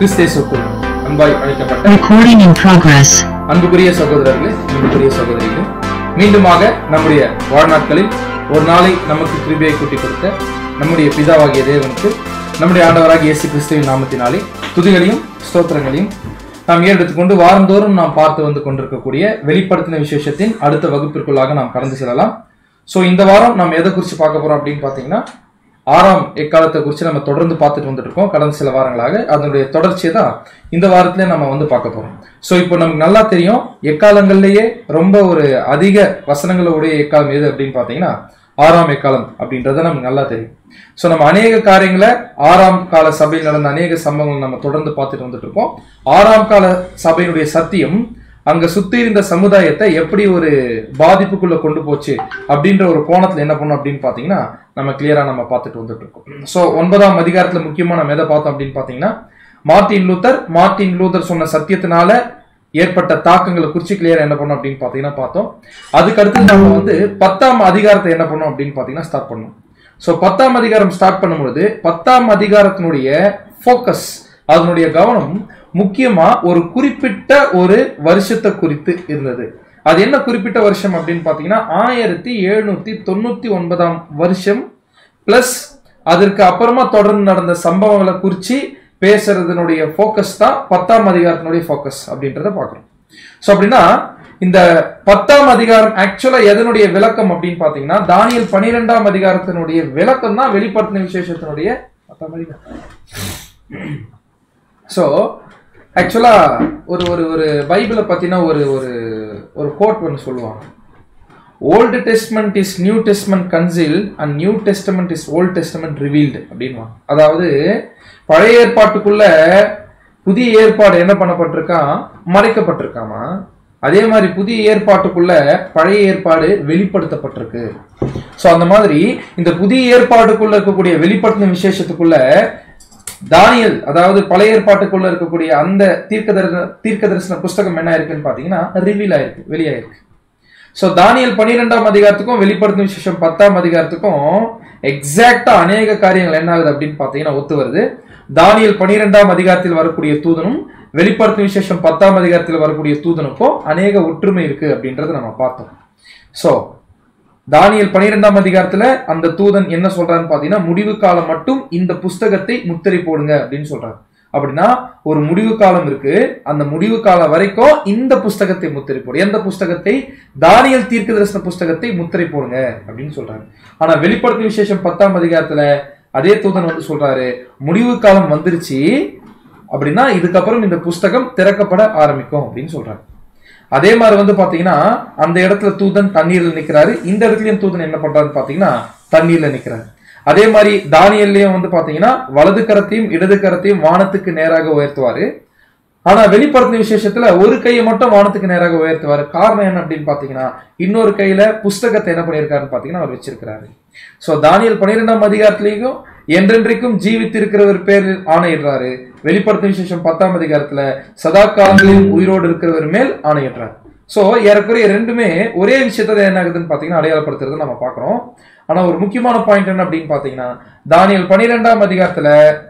கிறிஸ்தேசுக்குள் அன்பாய் அழைக்கப்பட்ட Recording in progress. அன்புக்குரிய சகோதரர்களே அன்புக்குரிய சகோதரிகளே மீண்டுமாக நம்முடைய வாழ்நாட்களில் ஒரு நாளை நமக்கு கிருபையை கூட்டி கொடுத்த நம்முடைய பிதாவாகிய தேவனுக்கு நம்முடைய ஆண்டவராகிய இயேசு கிறிஸ்துவின் நாமத்தினாலே துதிகளையும் ஸ்தோத்திரங்களையும் நாம் ஏறெடுத்துக்கொண்டு வாரந்தோறும் நாம் பார்த்து வந்து கொண்டிருக்கக்கூடிய வெளிப்படுத்தின விசேஷத்தின் அடுத்த வகுப்பிற்குள்ளாக நாம் கடந்து செல்லலாம் ஸோ இந்த வாரம் நாம் எதை குறித்து பார்க்க போறோம் அப்படின்னு பார்த்தீங்கன்னா ஆறாம் எக்காலத்தை குறித்து நம்ம தொடர்ந்து பார்த்துட்டு வந்துட்டு இருக்கோம் கடந்த சில வாரங்களாக அதனுடைய தொடர்ச்சியை தான் இந்த வாரத்திலே நம்ம வந்து பார்க்க போறோம் ஸோ இப்போ நமக்கு நல்லா தெரியும் எக்காலங்கள்லேயே ரொம்ப ஒரு அதிக வசனங்களுடைய எக்காலம் எது அப்படின்னு பார்த்தீங்கன்னா ஆறாம் எக்காலம் அப்படின்றது நமக்கு நல்லா தெரியும் ஸோ நம்ம அநேக காரியங்களை ஆறாம் கால சபையில் நடந்த அநேக சம்பவங்கள் நம்ம தொடர்ந்து பார்த்துட்டு வந்துட்டு இருக்கோம் ஆறாம் கால சபையினுடைய சத்தியம் அங்க சுத்தி இருந்த சமுதாயத்தை எப்படி ஒரு பாதிப்புக்குள்ள கொண்டு போச்சு அப்படின்ற ஒரு கோணத்துல என்ன பண்ணோம் அப்படின்னு பாத்தீங்கன்னா நம்ம கிளியரா நம்ம பார்த்துட்டு வந்துட்டு இருக்கோம் ஸோ ஒன்பதாம் அதிகாரத்துல முக்கியமா நம்ம எதை பார்த்தோம் அப்படின்னு பாத்தீங்கன்னா மார்ட்டின் லூத்தர் மார்ட்டின் லூத்தர் சொன்ன சத்தியத்தினால ஏற்பட்ட தாக்கங்களை குறிச்சு கிளியரா என்ன பண்ணோம் அப்படின்னு பாத்தீங்கன்னா பார்த்தோம் அதுக்கு அடுத்து நம்ம வந்து பத்தாம் அதிகாரத்தை என்ன பண்ணோம் அப்படின்னு பாத்தீங்கன்னா ஸ்டார்ட் பண்ணோம் ஸோ பத்தாம் அதிகாரம் ஸ்டார்ட் பண்ணும்பொழுது பத்தாம் அதிகாரத்தினுடைய ஃபோக்கஸ் அதனுடைய கவனம் முக்கியமா ஒரு குறிப்பிட்ட ஒரு வருஷத்தை குறித்து இருந்தது அது என்ன குறிப்பிட்ட வருஷம் அப்படின்னு பார்த்தீங்கன்னா ஆயிரத்தி எழுநூத்தி தொண்ணூத்தி ஒன்பதாம் வருஷம் பிளஸ் அதற்கு அப்புறமா தொடர்ந்து நடந்த சம்பவங்களை குறித்து பேசுறதுனுடைய ஃபோக்கஸ் தான் பத்தாம் அதிகாரத்தினுடைய ஃபோக்கஸ் அப்படின்றத பார்க்குறோம் ஸோ அப்படின்னா இந்த பத்தாம் அதிகாரம் ஆக்சுவலா எதனுடைய விளக்கம் அப்படின்னு பாத்தீங்கன்னா தானியல் பனிரெண்டாம் அதிகாரத்தினுடைய விளக்கம் தான் வெளிப்படுத்தின விசேஷத்தினுடைய பத்தாம் அதிகாரம் ஸோ ஆக்சுவலா ஒரு ஒரு ஒரு பைபிளை பத்தின ஒரு ஒரு ஒரு கோட் ஒன்று சொல்லுவாங்க old testament is new testament conceal and new testament is old testament revealed அப்படின்வாங்க அதாவது பழைய ஏற்பாட்டுக்குள்ள புதிய ஏற்பாடு என்ன பண்ணப்பட்டிருக்கான் மறைக்கப்பட்டிருக்காமா அதே மாதிரி புதிய ஏற்பாட்டுக்குள்ள பழைய ஏற்பாடு வெளிப்படுத்தப்பட்டிருக்கு ஸோ அந்த மாதிரி இந்த புதிய ஏற்பாட்டுக்குள்ள இருக்கக்கூடிய வெளிப்படுத்தின விசேஷத்துக்குள்ள தானியல் அதாவது பழைய ஏற்பாட்டுக்குள்ள இருக்கக்கூடிய அந்த தீர்க்க தீர்க்க தரிசன புஸ்தகம் என்ன இருக்குன்னு பாத்தீங்கன்னா ரிவீல் ஆயிருக்கு வெளியாயிருக்கு ஸோ தானியல் பன்னிரெண்டாம் அதிகாரத்துக்கும் வெளிப்படுத்தும் விசேஷம் பத்தாம் அதிகாரத்துக்கும் எக்ஸாக்டா அநேக காரியங்கள் என்ன ஆகுது அப்படின்னு பார்த்தீங்கன்னா ஒத்து வருது தானியல் பன்னிரெண்டாம் அதிகாரத்தில் வரக்கூடிய தூதனும் வெளிப்படுத்தும் விசேஷம் பத்தாம் அதிகாரத்தில் வரக்கூடிய தூதனுக்கும் அநேக ஒற்றுமை இருக்கு அப்படின்றத நம்ம பார்த்தோம் ஸோ தானியல் பனிரெண்டாம் அதிகாரத்துல அந்த தூதன் என்ன சொல்றான்னு பாத்தீங்கன்னா முடிவு காலம் மட்டும் இந்த புஸ்தகத்தை முத்திரை போடுங்க அப்படின்னு சொல்றாரு அப்படின்னா ஒரு முடிவு காலம் இருக்கு அந்த முடிவு காலம் வரைக்கும் இந்த புஸ்தகத்தை முத்திரை போடு எந்த புஸ்தகத்தை தானியல் தீர்க்க தரிசன புஸ்தகத்தை முத்திரை போடுங்க அப்படின்னு சொல்றாரு ஆனா வெளிப்படுத்தும் விசேஷம் பத்தாம் அதிகாரத்துல அதே தூதன் வந்து சொல்றாரு முடிவு காலம் வந்துருச்சு அப்படின்னா இதுக்கப்புறம் இந்த புஸ்தகம் திறக்கப்பட ஆரம்பிக்கும் அப்படின்னு சொல்றாரு அதே மாதிரி வந்து பாத்தீங்கன்னா அந்த இடத்துல தூதன் தண்ணீர்ல நிக்கிறாரு இந்த இடத்துலயும் தூதன் என்ன பண்றாருன்னு பாத்தீங்கன்னா தண்ணீர்ல நிக்கிறாரு அதே மாதிரி தானியல்லையும் வந்து பாத்தீங்கன்னா வலது கரத்தையும் இடது கரத்தையும் வானத்துக்கு நேராக உயர்த்துவாரு ஆனா வெளிப்படுத்தின விசேஷத்துல ஒரு கையை மட்டும் வானத்துக்கு நேராக உயர்த்துவாரு காரணம் என்ன அப்படின்னு பாத்தீங்கன்னா இன்னொரு கையில புஸ்தகத்தை என்ன பண்ணியிருக்காருன்னு பாத்தீங்கன்னா அவர் வச்சிருக்கிறாரு சோ தானியல் பன்னிரெண்டாம் அதிகாரத்திலையும் என்றென்றைக்கும் ஜீவித்திருக்கிறவர் பேரில் ஆணையிடுறாரு வெளிப்படுத்த விசேஷம் பத்தாம் அதிகாரத்துல சதா காலங்களில் உயிரோடு இருக்கிறவர் மேல் ஆணையிடுறாரு சோ ஏறக்குறைய ரெண்டுமே ஒரே விஷயத்த என்ன ஆகுதுன்னு பாத்தீங்கன்னா அடையாளப்படுத்துறது நம்ம பாக்குறோம் ஆனா ஒரு முக்கியமான பாயிண்ட் என்ன அப்படின்னு பாத்தீங்கன்னா தானியல் பனிரெண்டாம் அதிகாரத்துல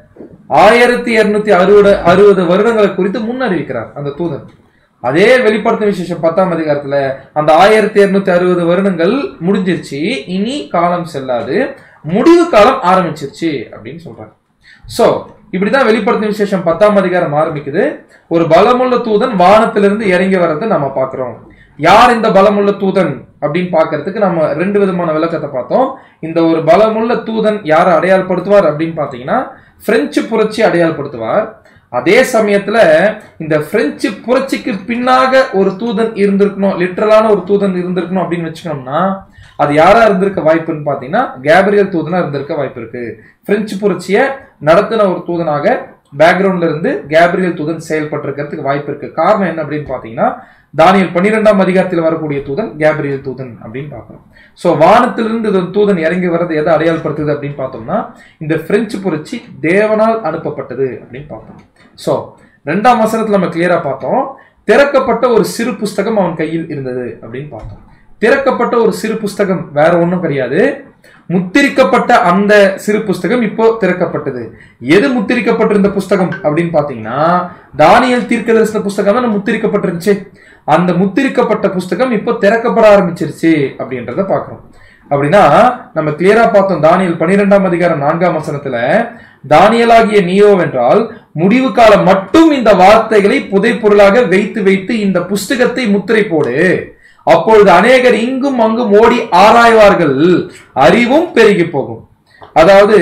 ஆயிரத்தி இருநூத்தி அறுபது அறுபது வருடங்களை குறித்து முன்னறிவிக்கிறார் அந்த தூதன் அதே வெளிப்படுத்த விசேஷம் பத்தாம் அதிகாரத்துல அந்த ஆயிரத்தி இருநூத்தி அறுபது வருடங்கள் முடிஞ்சிருச்சு இனி காலம் செல்லாது முடிவு காலம் ஆரம்பிச்சிருச்சு அப்படின்னு சொல்றாங்க சோ இப்படிதான் வெளிப்படுத்தின விசேஷம் பத்தாம் அதிகாரம் ஆரம்பிக்குது ஒரு பலமுள்ள தூதன் வானத்திலிருந்து இறங்கி வர்றதை நம்ம பாக்குறோம் யார் இந்த பலமுள்ள தூதன் அப்படின்னு பாக்குறதுக்கு நம்ம ரெண்டு விதமான விளக்கத்தை பார்த்தோம் இந்த ஒரு பலமுள்ள தூதன் யாரை அடையாளப்படுத்துவார் அப்படின்னு பாத்தீங்கன்னா பிரெஞ்சு புரட்சி அடையாளப்படுத்துவார் அதே சமயத்துல இந்த பிரெஞ்சு புரட்சிக்கு பின்னாக ஒரு தூதன் இருந்திருக்கணும் லிட்டரலான ஒரு தூதன் இருந்திருக்கணும் அப்படின்னு வச்சுக்கணும்னா அது யாரா இருந்திருக்க வாய்ப்புன்னு பாத்தீங்கன்னா கேப்ரியல் தூதனா இருந்திருக்க வாய்ப்பு இருக்கு பிரெஞ்சு புரட்சியை நடத்தின ஒரு தூதனாக பேக்ரவுண்ட்ல இருந்து கேப்ரியல் தூதன் செயல்பட்டிருக்கிறதுக்கு வாய்ப்பு இருக்கு காரணம் என்ன அப்படின்னு பாத்தீங்கன்னா தானியல் பன்னிரெண்டாம் அதிகாரத்தில் வரக்கூடிய தூதன் கேப்ரியல் தூதன் அப்படின்னு பார்க்கிறோம் ஸோ வானத்திலிருந்து இந்த தூதன் இறங்கி வர்றது எதை அடையாளப்படுத்துது அப்படின்னு பார்த்தோம்னா இந்த பிரெஞ்சு புரட்சி தேவனால் அனுப்பப்பட்டது அப்படின்னு பார்த்தோம் ஸோ ரெண்டாம் வசனத்துல நம்ம கிளியரா பார்த்தோம் திறக்கப்பட்ட ஒரு சிறு புஸ்தகம் அவன் கையில் இருந்தது அப்படின்னு பார்த்தோம் திறக்கப்பட்ட ஒரு சிறு புஸ்தகம் வேற ஒன்றும் கிடையாது முத்திரிக்கப்பட்ட அந்த சிறு புஸ்தகம் இப்போ திறக்கப்பட்டது எது முத்திரிக்கப்பட்டிருந்த புஸ்தகம் அப்படின்னு பாத்தீங்கன்னா தானியல் தீர்க்கதரிசன புஸ்தகம் தான் முத்திரிக்கப்பட்டிருந்துச்சு அந்த முத்திரிக்கப்பட்ட புஸ்தகம் இப்போ திறக்கப்பட ஆரம்பிச்சிருச்சு அப்படின்றத பார்க்கிறோம் அப்படின்னா நம்ம கிளியரா பார்த்தோம் தானியல் பனிரெண்டாம் அதிகாரம் நான்காம் வசனத்துல தானியலாகிய நீயோ என்றால் முடிவு காலம் மட்டும் இந்த வார்த்தைகளை புதைப்பொருளாக வைத்து வைத்து இந்த புஸ்தகத்தை முத்திரை போடு அப்பொழுது அநேகர் இங்கும் அங்கும் ஓடி ஆராய்வார்கள் அறிவும் பெருகி போகும் அதாவது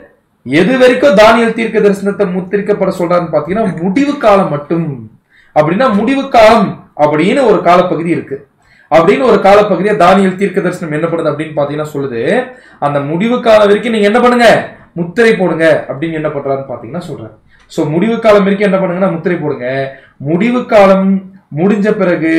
எது வரைக்கும் தானியல் தீர்க்க தரிசனத்தை முத்திரிக்கப்பட சொல்றாருன்னு பாத்தீங்கன்னா முடிவு காலம் மட்டும் அப்படின்னா முடிவு காலம் அப்படின்னு ஒரு காலப்பகுதி இருக்கு அப்படின்னு ஒரு காலப்பகுதியை தானியல் தீர்க்க தரிசனம் என்ன பண்ணுது அப்படின்னு பாத்தீங்கன்னா சொல்லுது அந்த முடிவு காலம் வரைக்கும் நீங்க என்ன பண்ணுங்க முத்திரை போடுங்க அப்படின்னு என்ன பண்றாருன்னு பாத்தீங்கன்னா சொல்றாரு சோ முடிவு காலம் வரைக்கும் என்ன பண்ணுங்கன்னா முத்திரை போடுங்க முடிவு காலம் முடிஞ்ச பிறகு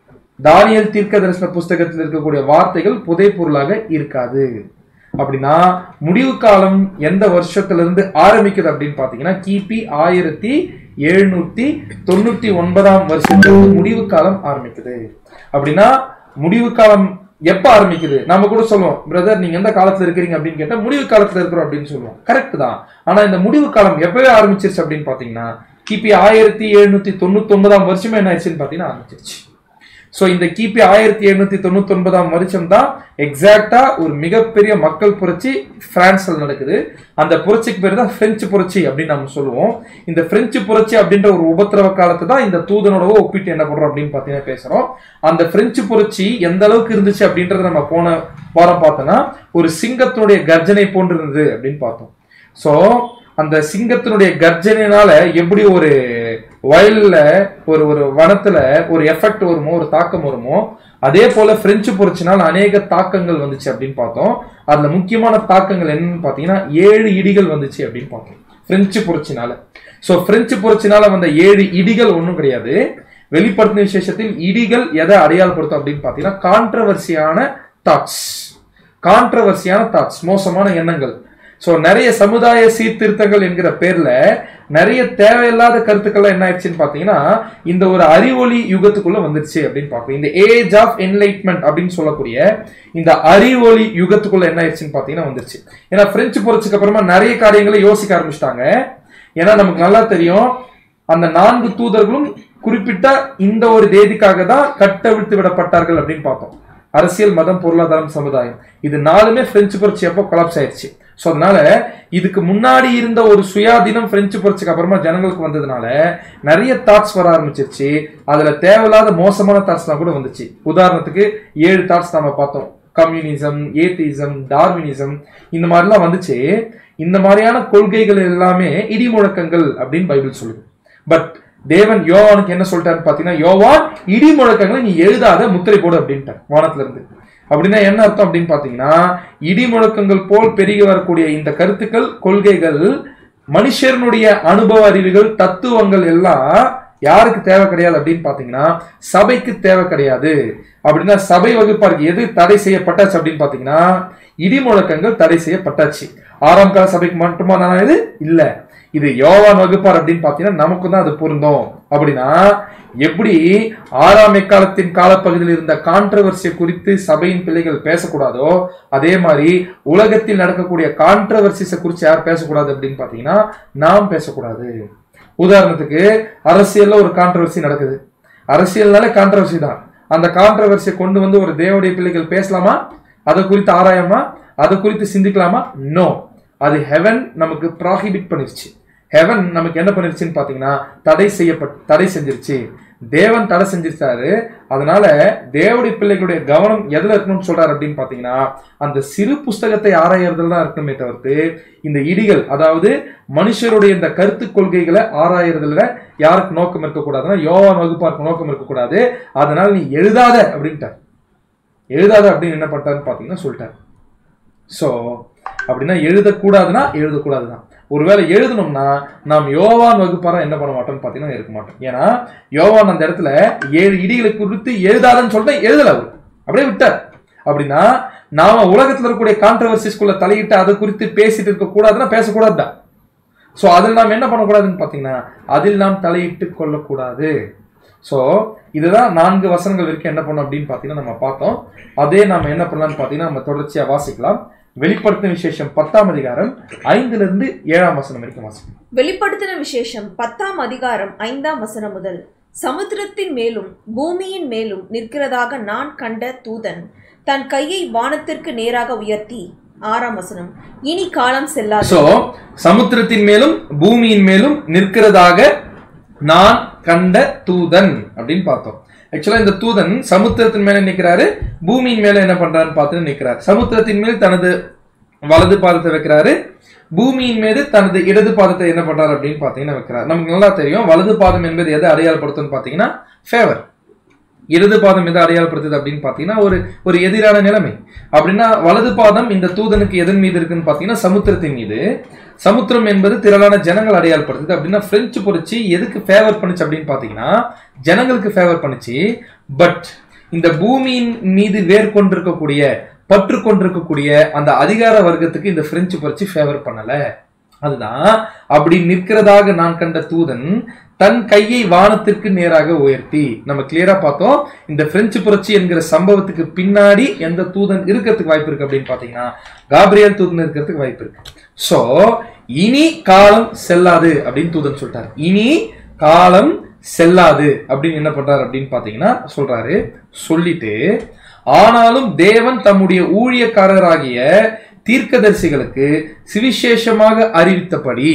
தானியல் தீர்க்க தரிசன புஸ்தகத்தில் இருக்கக்கூடிய வார்த்தைகள் புதை பொருளாக இருக்காது அப்படின்னா முடிவு காலம் எந்த வருஷத்துல இருந்து ஆரம்பிக்குது அப்படின்னு பாத்தீங்கன்னா கிபி ஆயிரத்தி எழுநூத்தி தொண்ணூத்தி ஒன்பதாம் வருஷத்துல முடிவு காலம் ஆரம்பிக்குது அப்படின்னா முடிவு காலம் எப்ப ஆரம்பிக்குது நம்ம கூட சொல்லுவோம் பிரதர் நீங்க எந்த காலத்துல இருக்கிறீங்க அப்படின்னு கேட்டா முடிவு காலத்துல இருக்கிறோம் அப்படின்னு சொல்லுவோம் கரெக்ட் தான் ஆனா இந்த முடிவு காலம் எப்பவே ஆரம்பிச்சிருச்சு அப்படின்னு பாத்தீங்கன்னா கிபி ஆயிரத்தி எழுநூத்தி தொண்ணூத்தி ஒன்பதாம் வருஷமே என்ன ஆயிடுச்சுன்னு பாத்தீங்கன்னா ஆரம்பிச்சிருச்சு சோ இந்த கிபி ஆயிரத்தி எழுநூத்தி தொண்ணூத்தி ஒன்பதாம் வருஷம் தான் எக்ஸாக்டா ஒரு மிகப்பெரிய மக்கள் புரட்சி பிரான்ஸ்ல நடக்குது அந்த புரட்சிக்கு பேர் தான் பிரெஞ்சு புரட்சி அப்படின்னு நம்ம சொல்லுவோம் இந்த பிரெஞ்சு புரட்சி அப்படின்ற ஒரு உபத்திரவ காலத்தை தான் இந்த தூதனோட ஒப்பிட்டு என்ன பண்றோம் அப்படின்னு பாத்தீங்கன்னா பேசுறோம் அந்த பிரெஞ்சு புரட்சி எந்த அளவுக்கு இருந்துச்சு அப்படின்றத நம்ம போன வாரம் பார்த்தோம்னா ஒரு சிங்கத்தினுடைய கர்ஜனை போன்று இருந்தது அப்படின்னு பார்த்தோம் சோ அந்த சிங்கத்தினுடைய கர்ஜனையினால எப்படி ஒரு வயல்ல ஒரு ஒரு வனத்துல ஒரு எஃபெக்ட் வருமோ ஒரு தாக்கம் வருமோ அதே போல பிரெஞ்சு புரட்சினால் அநேக தாக்கங்கள் வந்துச்சு அப்படின்னு பார்த்தோம் அதுல முக்கியமான தாக்கங்கள் என்னன்னு பாத்தீங்கன்னா ஏழு இடிகள் வந்துச்சு அப்படின்னு பார்த்தோம் பிரெஞ்சு புரட்சினால சோ பிரெஞ்சு புரட்சினால வந்த ஏழு இடிகள் ஒன்றும் கிடையாது வெளிப்படுத்தின விசேஷத்தில் இடிகள் எதை அடையாளப்படுத்தும் அப்படின்னு பாத்தீங்கன்னா கான்ட்ரவர்சியான தாட்ஸ் கான்ட்ரவர்சியான தாட்ஸ் மோசமான எண்ணங்கள் சோ நிறைய சமுதாய சீர்திருத்தங்கள் என்கிற பேர்ல நிறைய தேவையில்லாத கருத்துக்கள்லாம் என்ன ஆயிடுச்சுன்னு பாத்தீங்கன்னா இந்த ஒரு அறிவொளி யுகத்துக்குள்ள வந்துருச்சு அப்படின்னு பார்க்கணும் இந்த ஏஜ் ஆஃப் என்லைட்மெண்ட் அப்படின்னு சொல்லக்கூடிய இந்த அறிவொளி யுகத்துக்குள்ள என்ன ஆயிடுச்சுன்னு பாத்தீங்கன்னா வந்துருச்சு ஏன்னா பிரெஞ்சு புரட்சிக்கு அப்புறமா நிறைய காரியங்களை யோசிக்க ஆரம்பிச்சிட்டாங்க ஏன்னா நமக்கு நல்லா தெரியும் அந்த நான்கு தூதர்களும் குறிப்பிட்ட இந்த ஒரு தேதிக்காக தான் கட்டவிழ்த்து விடப்பட்டார்கள் அப்படின்னு பார்த்தோம் அரசியல் மதம் பொருளாதாரம் சமுதாயம் இது நாலுமே பிரெஞ்சு புரட்சி அப்போ கொலாப்ஸ் ஆயிடுச்சு ஸோ அதனால இதுக்கு முன்னாடி இருந்த ஒரு சுயாதீனம் பிரெஞ்சு புரட்சிக்கு அப்புறமா ஜனங்களுக்கு வந்ததுனால நிறைய தாட்ஸ் வர ஆரம்பிச்சிருச்சு அதுல தேவையில்லாத மோசமான தாட்ஸ்லாம் கூட வந்துச்சு உதாரணத்துக்கு ஏழு தாட்ஸ் நாம பார்த்தோம் கம்யூனிசம் ஏத்திசம் டார்வினிசம் இந்த மாதிரிலாம் வந்துச்சு இந்த மாதிரியான கொள்கைகள் எல்லாமே இடி முழக்கங்கள் அப்படின்னு பைபிள் சொல்லுது பட் தேவன் யோவானுக்கு என்ன சொல்லிட்டாரு பாத்தீங்கன்னா யோவான் இடி முழக்கங்களை நீ எழுதாத முத்திரை போடு அப்படின்ட்டார் வானத்துல இருந்து அப்படின்னா என்ன அர்த்தம் அப்படின்னு பாத்தீங்கன்னா இடி முழக்கங்கள் போல் பெருகி வரக்கூடிய இந்த கருத்துக்கள் கொள்கைகள் மனுஷனுடைய அனுபவ அறிவுகள் தத்துவங்கள் எல்லாம் யாருக்கு தேவை கிடையாது அப்படின்னு பாத்தீங்கன்னா சபைக்கு தேவை கிடையாது அப்படின்னா சபை வகுப்பாருக்கு எது தடை செய்யப்பட்டாச்சு அப்படின்னு பாத்தீங்கன்னா இடி முழக்கங்கள் தடை செய்யப்பட்டாச்சு ஆறாம் கால சபைக்கு மட்டுமா தானே இது இல்ல இது யோவான் வகுப்பார் அப்படின்னு பாத்தீங்கன்னா நமக்கு தான் அது பொருந்தும் அப்படின்னா எப்படி ஆறாம் எக்காலத்தின் காலப்பகுதியில் இருந்த கான்ட்ரவர்சியை குறித்து சபையின் பிள்ளைகள் பேசக்கூடாதோ அதே மாதிரி உலகத்தில் நடக்கக்கூடிய கான்ட்ரவர்சிஸை குறித்து யார் பேசக்கூடாது அப்படின்னு பாத்தீங்கன்னா நாம் பேசக்கூடாது உதாரணத்துக்கு அரசியல்ல ஒரு கான்ட்ரவர்சி நடக்குது அரசியல்னாலே கான்ட்ரவர்சி தான் அந்த கான்ட்ரவர்சியை கொண்டு வந்து ஒரு தேவனுடைய பிள்ளைகள் பேசலாமா அதை குறித்து ஆராயமா அதை குறித்து சிந்திக்கலாமா நோ அது ஹெவன் நமக்கு ப்ராஹிபிட் பண்ணிருச்சு ஹெவன் நமக்கு என்ன பண்ணிருச்சுன்னு பாத்தீங்கன்னா தடை செய்யப்பட் தடை செஞ்சிருச்சு தேவன் தடை செஞ்சிருச்சாரு அதனால தேவடைய பிள்ளைகளுடைய கவனம் எதுல இருக்கணும்னு சொல்றாரு அப்படின்னு பாத்தீங்கன்னா அந்த சிறு புஸ்தகத்தை ஆராயறதுல தான் இருக்கணுமே தவிர்த்து இந்த இடிகள் அதாவது மனுஷருடைய இந்த கருத்து கொள்கைகளை ஆராயறதுல யாருக்கு நோக்கம் இருக்கக்கூடாதுன்னா யோவான் வகுப்பாருக்கு நோக்கம் இருக்கக்கூடாது அதனால நீ எழுதாத அப்படின்ட்டார் எழுதாத அப்படின்னு என்ன பண்ணிட்டாருன்னு பாத்தீங்கன்னா சொல்லிட்டார் ஸோ அப்படின்னா எழுதக்கூடாதுன்னா எழுதக்கூடாதுதான் ஒருவேளை எழுதணும்னா நாம் யோவான் வகுப்பாரா என்ன பண்ண மாட்டோம்னு பார்த்தீங்கன்னா இருக்க மாட்டோம் ஏன்னா யோவான் அந்த இடத்துல ஏழு இடிகளை குறித்து எழுதாதன்னு சொல்லிட்டு எழுதல அவர் அப்படியே விட்டார் அப்படின்னா நாம உலகத்துல இருக்கக்கூடிய கான்ட்ரவர்சிஸ்குள்ள தலையிட்டு அதை குறித்து பேசிட்டு இருக்க கூடாதுன்னா பேசக்கூடாது தான் ஸோ அதில் நாம் என்ன பண்ணக்கூடாதுன்னு பார்த்தீங்கன்னா அதில் நாம் தலையிட்டு கொள்ளக்கூடாது ஸோ இதுதான் நான்கு வசனங்கள் வரைக்கும் என்ன பண்ணோம் அப்படின்னு பார்த்தீங்கன்னா நம்ம பார்த்தோம் அதே நம்ம என்ன பண்ணலாம்னு பார்த்தீங்கன்னா நம்ம தொடர்ச்சியாக வாசிக்கலாம் வெளிப்படுத்தும் விசேஷம் பத்தாம் அதிகாரம் ஐந்துல இருந்து ஏழாம் வசனம் வரைக்கும் வாசிக்கலாம் வெளிப்படுத்தின விசேஷம் பத்தாம் அதிகாரம் ஐந்தாம் வசனம் முதல் சமுத்திரத்தின் மேலும் பூமியின் மேலும் நிற்கிறதாக நான் கண்ட தூதன் தன் கையை வானத்திற்கு நேராக உயர்த்தி ஆறாம் வசனம் இனி காலம் செல்லாது சோ சமுத்திரத்தின் மேலும் பூமியின் மேலும் நிற்கிறதாக நான் கண்ட தூதன் அப்படின்னு பார்த்தோம் ஆக்சுவலா இந்த தூதன் சமுத்திரத்தின் மேல நிக்கிறாரு பூமியின் மேல என்ன பண்றாருன்னு பார்த்துட்டு நிக்கிறார் சமுத்திரத்தின் மேல் தனது வலது பாதத்தை வைக்கிறாரு பூமியின் மீது தனது இடது பாதத்தை என்ன பண்றாரு அப்படின்னு பாத்தீங்கன்னா வைக்கிறார் நமக்கு நல்லா தெரியும் வலது பாதம் என்பது எதை அடையாளப்படுத்தும்னு பாத்தீங்கன்னா ஃபேவர் இடது பாதம் எதை அடையாளப்படுத்துது அப்படின்னு பார்த்தீங்கன்னா ஒரு ஒரு எதிரான நிலைமை அப்படின்னா வலது பாதம் இந்த தூதனுக்கு எதன் மீது இருக்குன்னு பார்த்தீங்கன்னா சமுத்திரத்தின் மீது சமுத்திரம் என்பது திரளான ஜனங்கள் அடையாளப்படுத்துது அப்படின்னா பிரெஞ்சு புரட்சி எதுக்கு ஃபேவர் பண்ணுச்சு அப்படின்னு பார்த்தீங்கன்னா ஜனங்களுக்கு ஃபேவர் பண்ணுச்சு பட் இந்த பூமியின் மீது வேர் கொண்டிருக்கக்கூடிய பற்று கொண்டிருக்கக்கூடிய அந்த அதிகார வர்க்கத்துக்கு இந்த பிரெஞ்சு புரட்சி ஃபேவர் பண்ணல அதுதான் அப்படி நிற்கிறதாக நான் கண்ட தூதன் தன் கையை வானத்திற்கு நேராக உயர்த்தி நம்ம கிளியரா பார்த்தோம் இந்த பிரெஞ்சு புரட்சி என்கிற சம்பவத்துக்கு பின்னாடி எந்த தூதன் இருக்கிறதுக்கு வாய்ப்பு இருக்கு அப்படின்னு பாத்தீங்கன்னா காப்ரியல் தூதன் இருக்கிறதுக்கு வாய்ப்பு இருக்கு சோ இனி காலம் செல்லாது அப்படின்னு தூதன் சொல்லிட்டாரு இனி காலம் செல்லாது அப்படின்னு என்ன பண்றாரு அப்படின்னு பாத்தீங்கன்னா சொல்றாரு சொல்லிட்டு ஆனாலும் தேவன் தம்முடைய ஊழியக்காரராகிய தீர்க்கதரிசிகளுக்கு சுவிசேஷமாக அறிவித்தபடி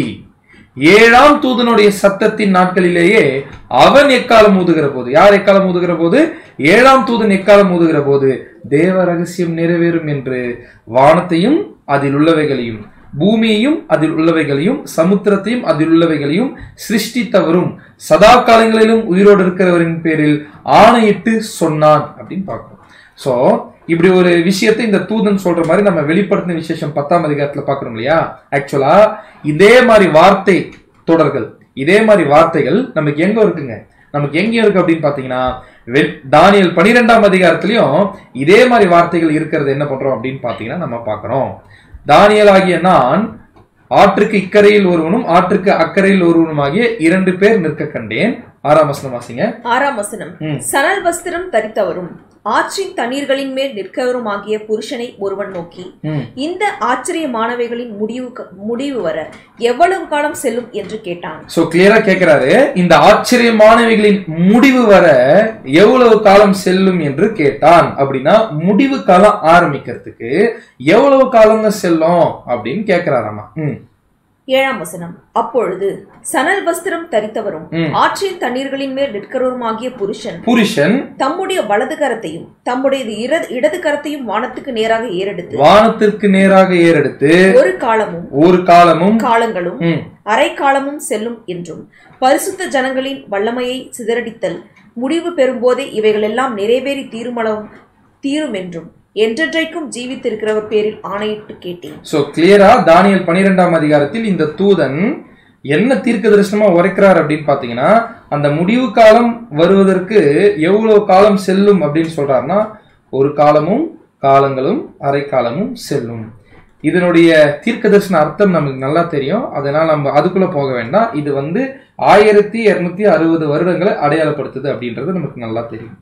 ஏழாம் தூதனுடைய சத்தத்தின் நாட்களிலேயே அவன் எக்காலம் ஊதுகிற போது யார் எக்காலம் ஊதுகிற போது ஏழாம் தூதன் எக்காலம் ஊதுகிற போது தேவ ரகசியம் நிறைவேறும் என்று வானத்தையும் அதில் உள்ளவைகளையும் பூமியையும் அதில் உள்ளவைகளையும் சமுத்திரத்தையும் அதில் உள்ளவைகளையும் சிருஷ்டித்தவரும் சதா காலங்களிலும் உயிரோடு இருக்கிறவரின் பேரில் ஆணையிட்டு சொன்னான் அப்படின்னு பார்க்கிறோம் சோ இப்படி ஒரு விஷயத்தை இந்த தூதன் சொல்ற மாதிரி நம்ம வெளிப்படுத்தின விசேஷம் பத்தாம் அதிகாரத்துல பாக்குறோம் இல்லையா ஆக்சுவலா இதே மாதிரி வார்த்தை தொடர்கள் இதே மாதிரி வார்த்தைகள் நமக்கு எங்க இருக்குங்க நமக்கு எங்க இருக்கு அப்படின்னு பாத்தீங்கன்னா வெ- தானியேல் பனிரெண்டாம் அதிகாரத்திலையும் இதே மாதிரி வார்த்தைகள் இருக்கிறது என்ன பண்றோம் அப்படின்னு பாத்தீங்கன்னா நம்ம பார்க்கிறோம் தானியேல் ஆகிய நான் ஆற்றுக்கு இக்கரையில் ஒருவனும் ஆற்றுக்கு அக்கறையில் ஒருவனுமாகிய இரண்டு பேர் நிற்க கண்டேன் ஆறாம் வசனம் வாசிங்க ஆறாம் வசனம் ம். சணல் வஸ்திரம் தரித்தவரும் ஆற்றின் தண்ணீர்களின் மேல் நிற்கவருமாகிய புருஷனை ஒருவன் நோக்கி ம். இந்த ஆச்சரியமானவைகளின் முடிவு முடிவு வர எவ்வளவு காலம் செல்லும் என்று கேட்டான் சோ கிளியரா கேக்குறாரு இந்த ஆச்சரியமானவைகளின் முடிவு வர எவ்வளவு காலம் செல்லும் என்று கேட்டான் அப்படின்னா முடிவு காலம் ஆரம்பிக்கிறதுக்கு எவ்வளவு காலங்க செல்லும் அப்படின்னு கேக்குறாராமா ம் ஏழாம் வசனம் அப்பொழுது சணல் வஸ்திரம் தரித்தவரும் ம். ஆற்றின் தண்ணீர்களின் மேல் நிற்கிறவருமாகிய புருஷன் புருஷன் தம்முடைய வலது கரத்தையும் தம்முடைய இர- இடது கரத்தையும் வானத்துக்கு நேராக ஏறெடுத்து வானத்திற்கு நேராக ஏறெடுத்து ஒரு காலமும் ஒரு காலமும் காலங்களும் ம், அரை காலமும் செல்லும் என்றும் பரிசுத்த ஜனங்களின் வல்லமையை சிதறடித்தல் முடிவு பெறும்போதே இவைகளெல்லாம் நிறைவேறி தீருமளவும் தீரும் என்றும் என்றென்றைக்கும் ஜீவித்திருக்கிறவர் பேரில் ஆணையிட்டு கேட்டேன் சோ கிளியரா தானியல் பனிரெண்டாம் அதிகாரத்தில் இந்த தூதன் என்ன தீர்க்க தரிசனமா உரைக்கிறார் அப்படின்னு பாத்தீங்கன்னா அந்த முடிவு காலம் வருவதற்கு எவ்வளவு காலம் செல்லும் அப்படின்னு சொல்றாருன்னா ஒரு காலமும் காலங்களும் அரை காலமும் செல்லும் இதனுடைய தீர்க்க தரிசன அர்த்தம் நமக்கு நல்லா தெரியும் அதனால நம்ம அதுக்குள்ள போக வேண்டாம் இது வந்து ஆயிரத்தி இருநூத்தி அறுபது வருடங்களை அடையாளப்படுத்துது அப்படின்றது நமக்கு நல்லா தெரியும்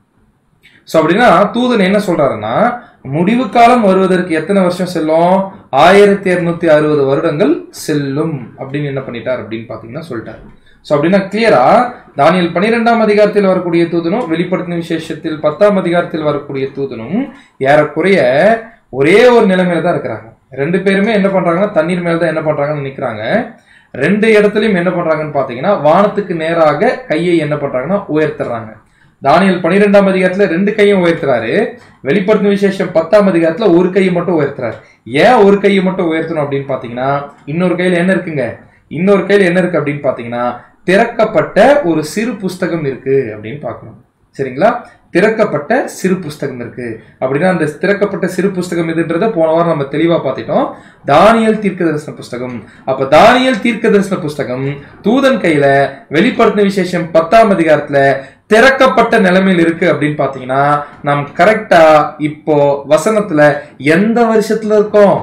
சோ அப்படின்னா தூதன் என்ன சொல்றாருன்னா முடிவு காலம் வருவதற்கு எத்தனை வருஷம் செல்லும் ஆயிரத்தி இருநூத்தி அறுபது வருடங்கள் செல்லும் அப்படின்னு என்ன பண்ணிட்டார் அப்படின்னு பாத்தீங்கன்னா சொல்லிட்டாரு சோ அப்படின்னா கிளியரா தானியல் பனிரெண்டாம் அதிகாரத்தில் வரக்கூடிய தூதனும் வெளிப்படுத்தின விசேஷத்தில் பத்தாம் அதிகாரத்தில் வரக்கூடிய தூதனும் ஏறக்குறைய ஒரே ஒரு நிலைமையில தான் இருக்கிறாங்க ரெண்டு பேருமே என்ன பண்றாங்கன்னா தண்ணீர் மேல தான் என்ன பண்றாங்கன்னு நிக்கிறாங்க ரெண்டு இடத்துலயும் என்ன பண்றாங்கன்னு பாத்தீங்கன்னா வானத்துக்கு நேராக கையை என்ன பண்றாங்கன்னா உயர்த்துறாங்க தானியல் பனிரெண்டாம் அதிகாரத்துல ரெண்டு கையும் உயர்த்துறாரு வெளிப்படுத்தின விசேஷம் பத்தாம் அதிகாரத்துல ஒரு கையை மட்டும் உயர்த்துறாரு ஏன் ஒரு கையை மட்டும் உயர்த்தணும் அப்படின்னு பாத்தீங்கன்னா இன்னொரு கையில என்ன இருக்குங்க இன்னொரு கையில என்ன இருக்கு அப்படின்னு பாத்தீங்கன்னா திறக்கப்பட்ட ஒரு சிறு புஸ்தகம் இருக்கு அப்படின்னு பார்க்கணும் சரிங்களா திறக்கப்பட்ட சிறு புஸ்தகம் இருக்கு அப்படின்னா அந்த திறக்கப்பட்ட சிறு புஸ்தகம் எதுன்றத போன வாரம் நம்ம தெளிவா பார்த்துட்டோம் தானியல் தீர்க்க தரிசன புஸ்தகம் அப்ப தானியல் தீர்க்க தரிசன புஸ்தகம் தூதன் கையில வெளிப்படுத்தின விசேஷம் பத்தாம் அதிகாரத்துல திறக்கப்பட்ட நிலைமையில் இருக்கு அப்படின்னு பாத்தீங்கன்னா நாம் கரெக்டா இப்போ வசனத்துல எந்த வருஷத்துல இருக்கோம்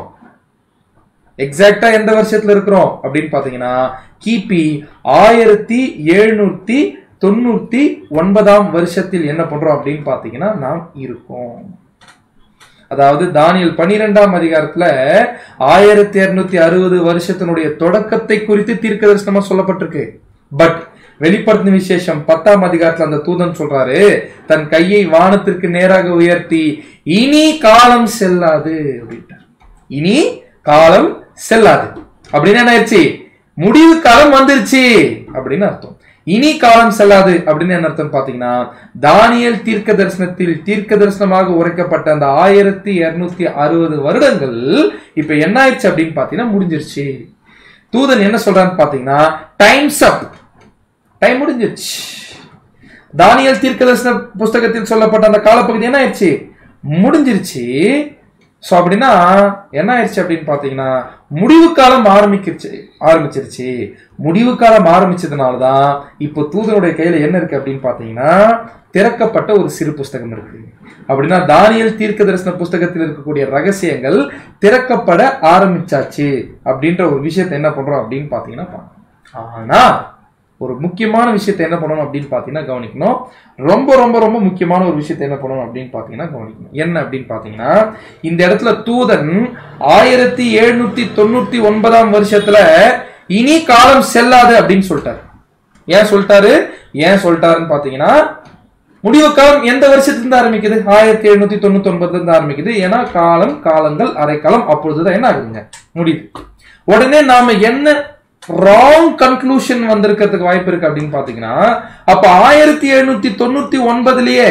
எக்ஸாக்டா எந்த வருஷத்துல இருக்கிறோம் அப்படின்னு பாத்தீங்கன்னா கிபி ஆயிரத்தி எழுநூத்தி தொண்ணூத்தி ஒன்பதாம் வருஷத்தில் என்ன பண்றோம் அப்படின்னு பாத்தீங்கன்னா நாம் இருக்கோம் அதாவது தானியல் பனிரெண்டாம் அதிகாரத்துல ஆயிரத்தி இருநூத்தி அறுபது வருஷத்தினுடைய தொடக்கத்தை குறித்து தீர்க்க தரிசனமா சொல்லப்பட்டிருக்கு பட் வெளிப்படுத்தின விசேஷம் பத்தாம் அதிகாரத்துல அந்த தூதன் சொல்றாரு தன் கையை வானத்திற்கு நேராக உயர்த்தி இனி காலம் செல்லாது அப்படின்ட்டார் இனி காலம் செல்லாது அப்படின்னு என்ன ஆயிடுச்சு முடிவு காலம் வந்துருச்சு அப்படின்னு அர்த்தம் இனி காலம் செல்லாது அப்படின்னு என்ன அர்த்தம் பாத்தீங்கன்னா தானியல் தீர்க்க தரிசனத்தில் தீர்க்க தரிசனமாக உரைக்கப்பட்ட அந்த ஆயிரத்தி இருநூத்தி அறுபது வருடங்கள் இப்ப என்ன ஆயிடுச்சு அப்படின்னு பாத்தீங்கன்னா முடிஞ்சிருச்சு தூதன் என்ன சொல்றான்னு பாத்தீங்கன்னா டைம்ஸ் அப் டைம் முடிஞ்சிருச்சு தானியல் தீர்க்க தரிசன புஸ்தகத்தில் சொல்லப்பட்ட அந்த காலப்பகுதி என்ன ஆயிடுச்சு முடிஞ்சிருச்சு ஸோ அப்படின்னா என்ன ஆயிடுச்சு அப்படின்னு பார்த்தீங்கன்னா முடிவு காலம் ஆரம்பிக்கிருச்சு ஆரம்பிச்சிருச்சு முடிவு காலம் ஆரம்பிச்சதுனால தான் இப்போ தூதனுடைய கையில் என்ன இருக்கு அப்படின்னு பார்த்தீங்கன்னா திறக்கப்பட்ட ஒரு சிறு புஸ்தகம் இருக்கு அப்படின்னா தானியல் தீர்க்க தரிசன புஸ்தகத்தில் இருக்கக்கூடிய ரகசியங்கள் திறக்கப்பட ஆரம்பிச்சாச்சு அப்படின்ற ஒரு விஷயத்தை என்ன பண்றோம் அப்படின்னு பார்த்தீங்கன்னா பார்க்கணும். ஆனா ஒரு முக்கியமான விஷயத்தை என்ன பண்ணணும் அப்படின்னு பார்த்தீங்கன்னா கவனிக்கணும் ரொம்ப ரொம்ப ரொம்ப முக்கியமான ஒரு விஷயத்தை என்ன பண்ணணும் அப்படின்னு பார்த்தீங்கன்னா கவனிக்கணும் என்ன அப்படின்னு பார்த்தீங்கன்னா இந்த இடத்துல தூதன் ஆயிரத்தி எழுநூத்தி தொண்ணூத்தி ஒன்பதாம் வருஷத்துல இனி காலம் செல்லாது அப்படின்னு சொல்லிட்டாரு ஏன் சொல்லிட்டாரு ஏன் சொல்லிட்டாருன்னு பார்த்தீங்கன்னா முடிவு காலம் எந்த வருஷத்துல இருந்து ஆரம்பிக்குது ஆயிரத்தி எழுநூத்தி தொண்ணூத்தி ஒன்பதுல இருந்து ஆரம்பிக்குது ஏன்னா காலம் காலங்கள் அரைக்காலம் அப்பொழுதுதான் என்ன ஆகுதுங்க முடியுது உடனே நாம என்ன ராங் கன்க்ளூஷன் வந்திருக்கிறதுக்கு வாய்ப்பு இருக்கு அப்படின்னு பாத்தீங்கன்னா அப்ப ஆயிரத்தி எழுநூத்தி தொண்ணூத்தி ஒன்பதுலயே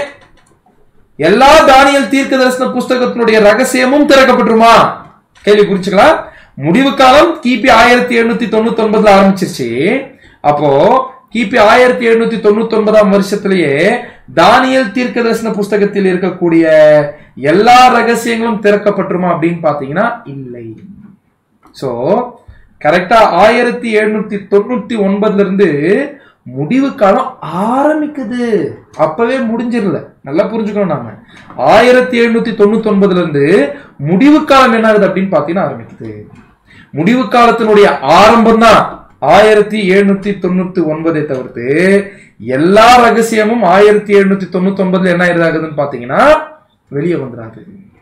எல்லா தானியல் தீர்க்க தரிசன புஸ்தகத்தினுடைய ரகசியமும் திறக்கப்பட்டுருமா கேள்வி குறிச்சுக்கலாம் முடிவு காலம் கிபி ஆயிரத்தி எழுநூத்தி தொண்ணூத்தி ஒன்பதுல ஆரம்பிச்சிருச்சு அப்போ கிபி ஆயிரத்தி எழுநூத்தி தொண்ணூத்தி ஒன்பதாம் வருஷத்திலேயே தானியல் தீர்க்க தரிசன புஸ்தகத்தில் இருக்கக்கூடிய எல்லா ரகசியங்களும் திறக்கப்பட்டுருமா அப்படின்னு பாத்தீங்கன்னா இல்லை சோ கரெக்டா ஆயிரத்தி எழுநூத்தி தொண்ணூத்தி ஒன்பதுல இருந்து முடிவு காலம் ஆரம்பிக்குது அப்பவே முடிஞ்சிடல நல்லா புரிஞ்சுக்கணும் நாம ஆயிரத்தி எழுநூத்தி தொண்ணூத்தி ஒன்பதுல இருந்து முடிவு காலம் என்ன ஆகுது அப்படின்னு பாத்தீங்கன்னா ஆரம்பிக்குது முடிவு காலத்தினுடைய ஆரம்பம் தான் ஆயிரத்தி எழுநூத்தி தொண்ணூத்தி ஒன்பதை தவிர்த்து எல்லா ரகசியமும் ஆயிரத்தி எழுநூத்தி தொண்ணூத்தி ஒன்பதுல என்ன ஆகுதுன்னு பாத்தீங்கன்னா வெளியே வந்துடாது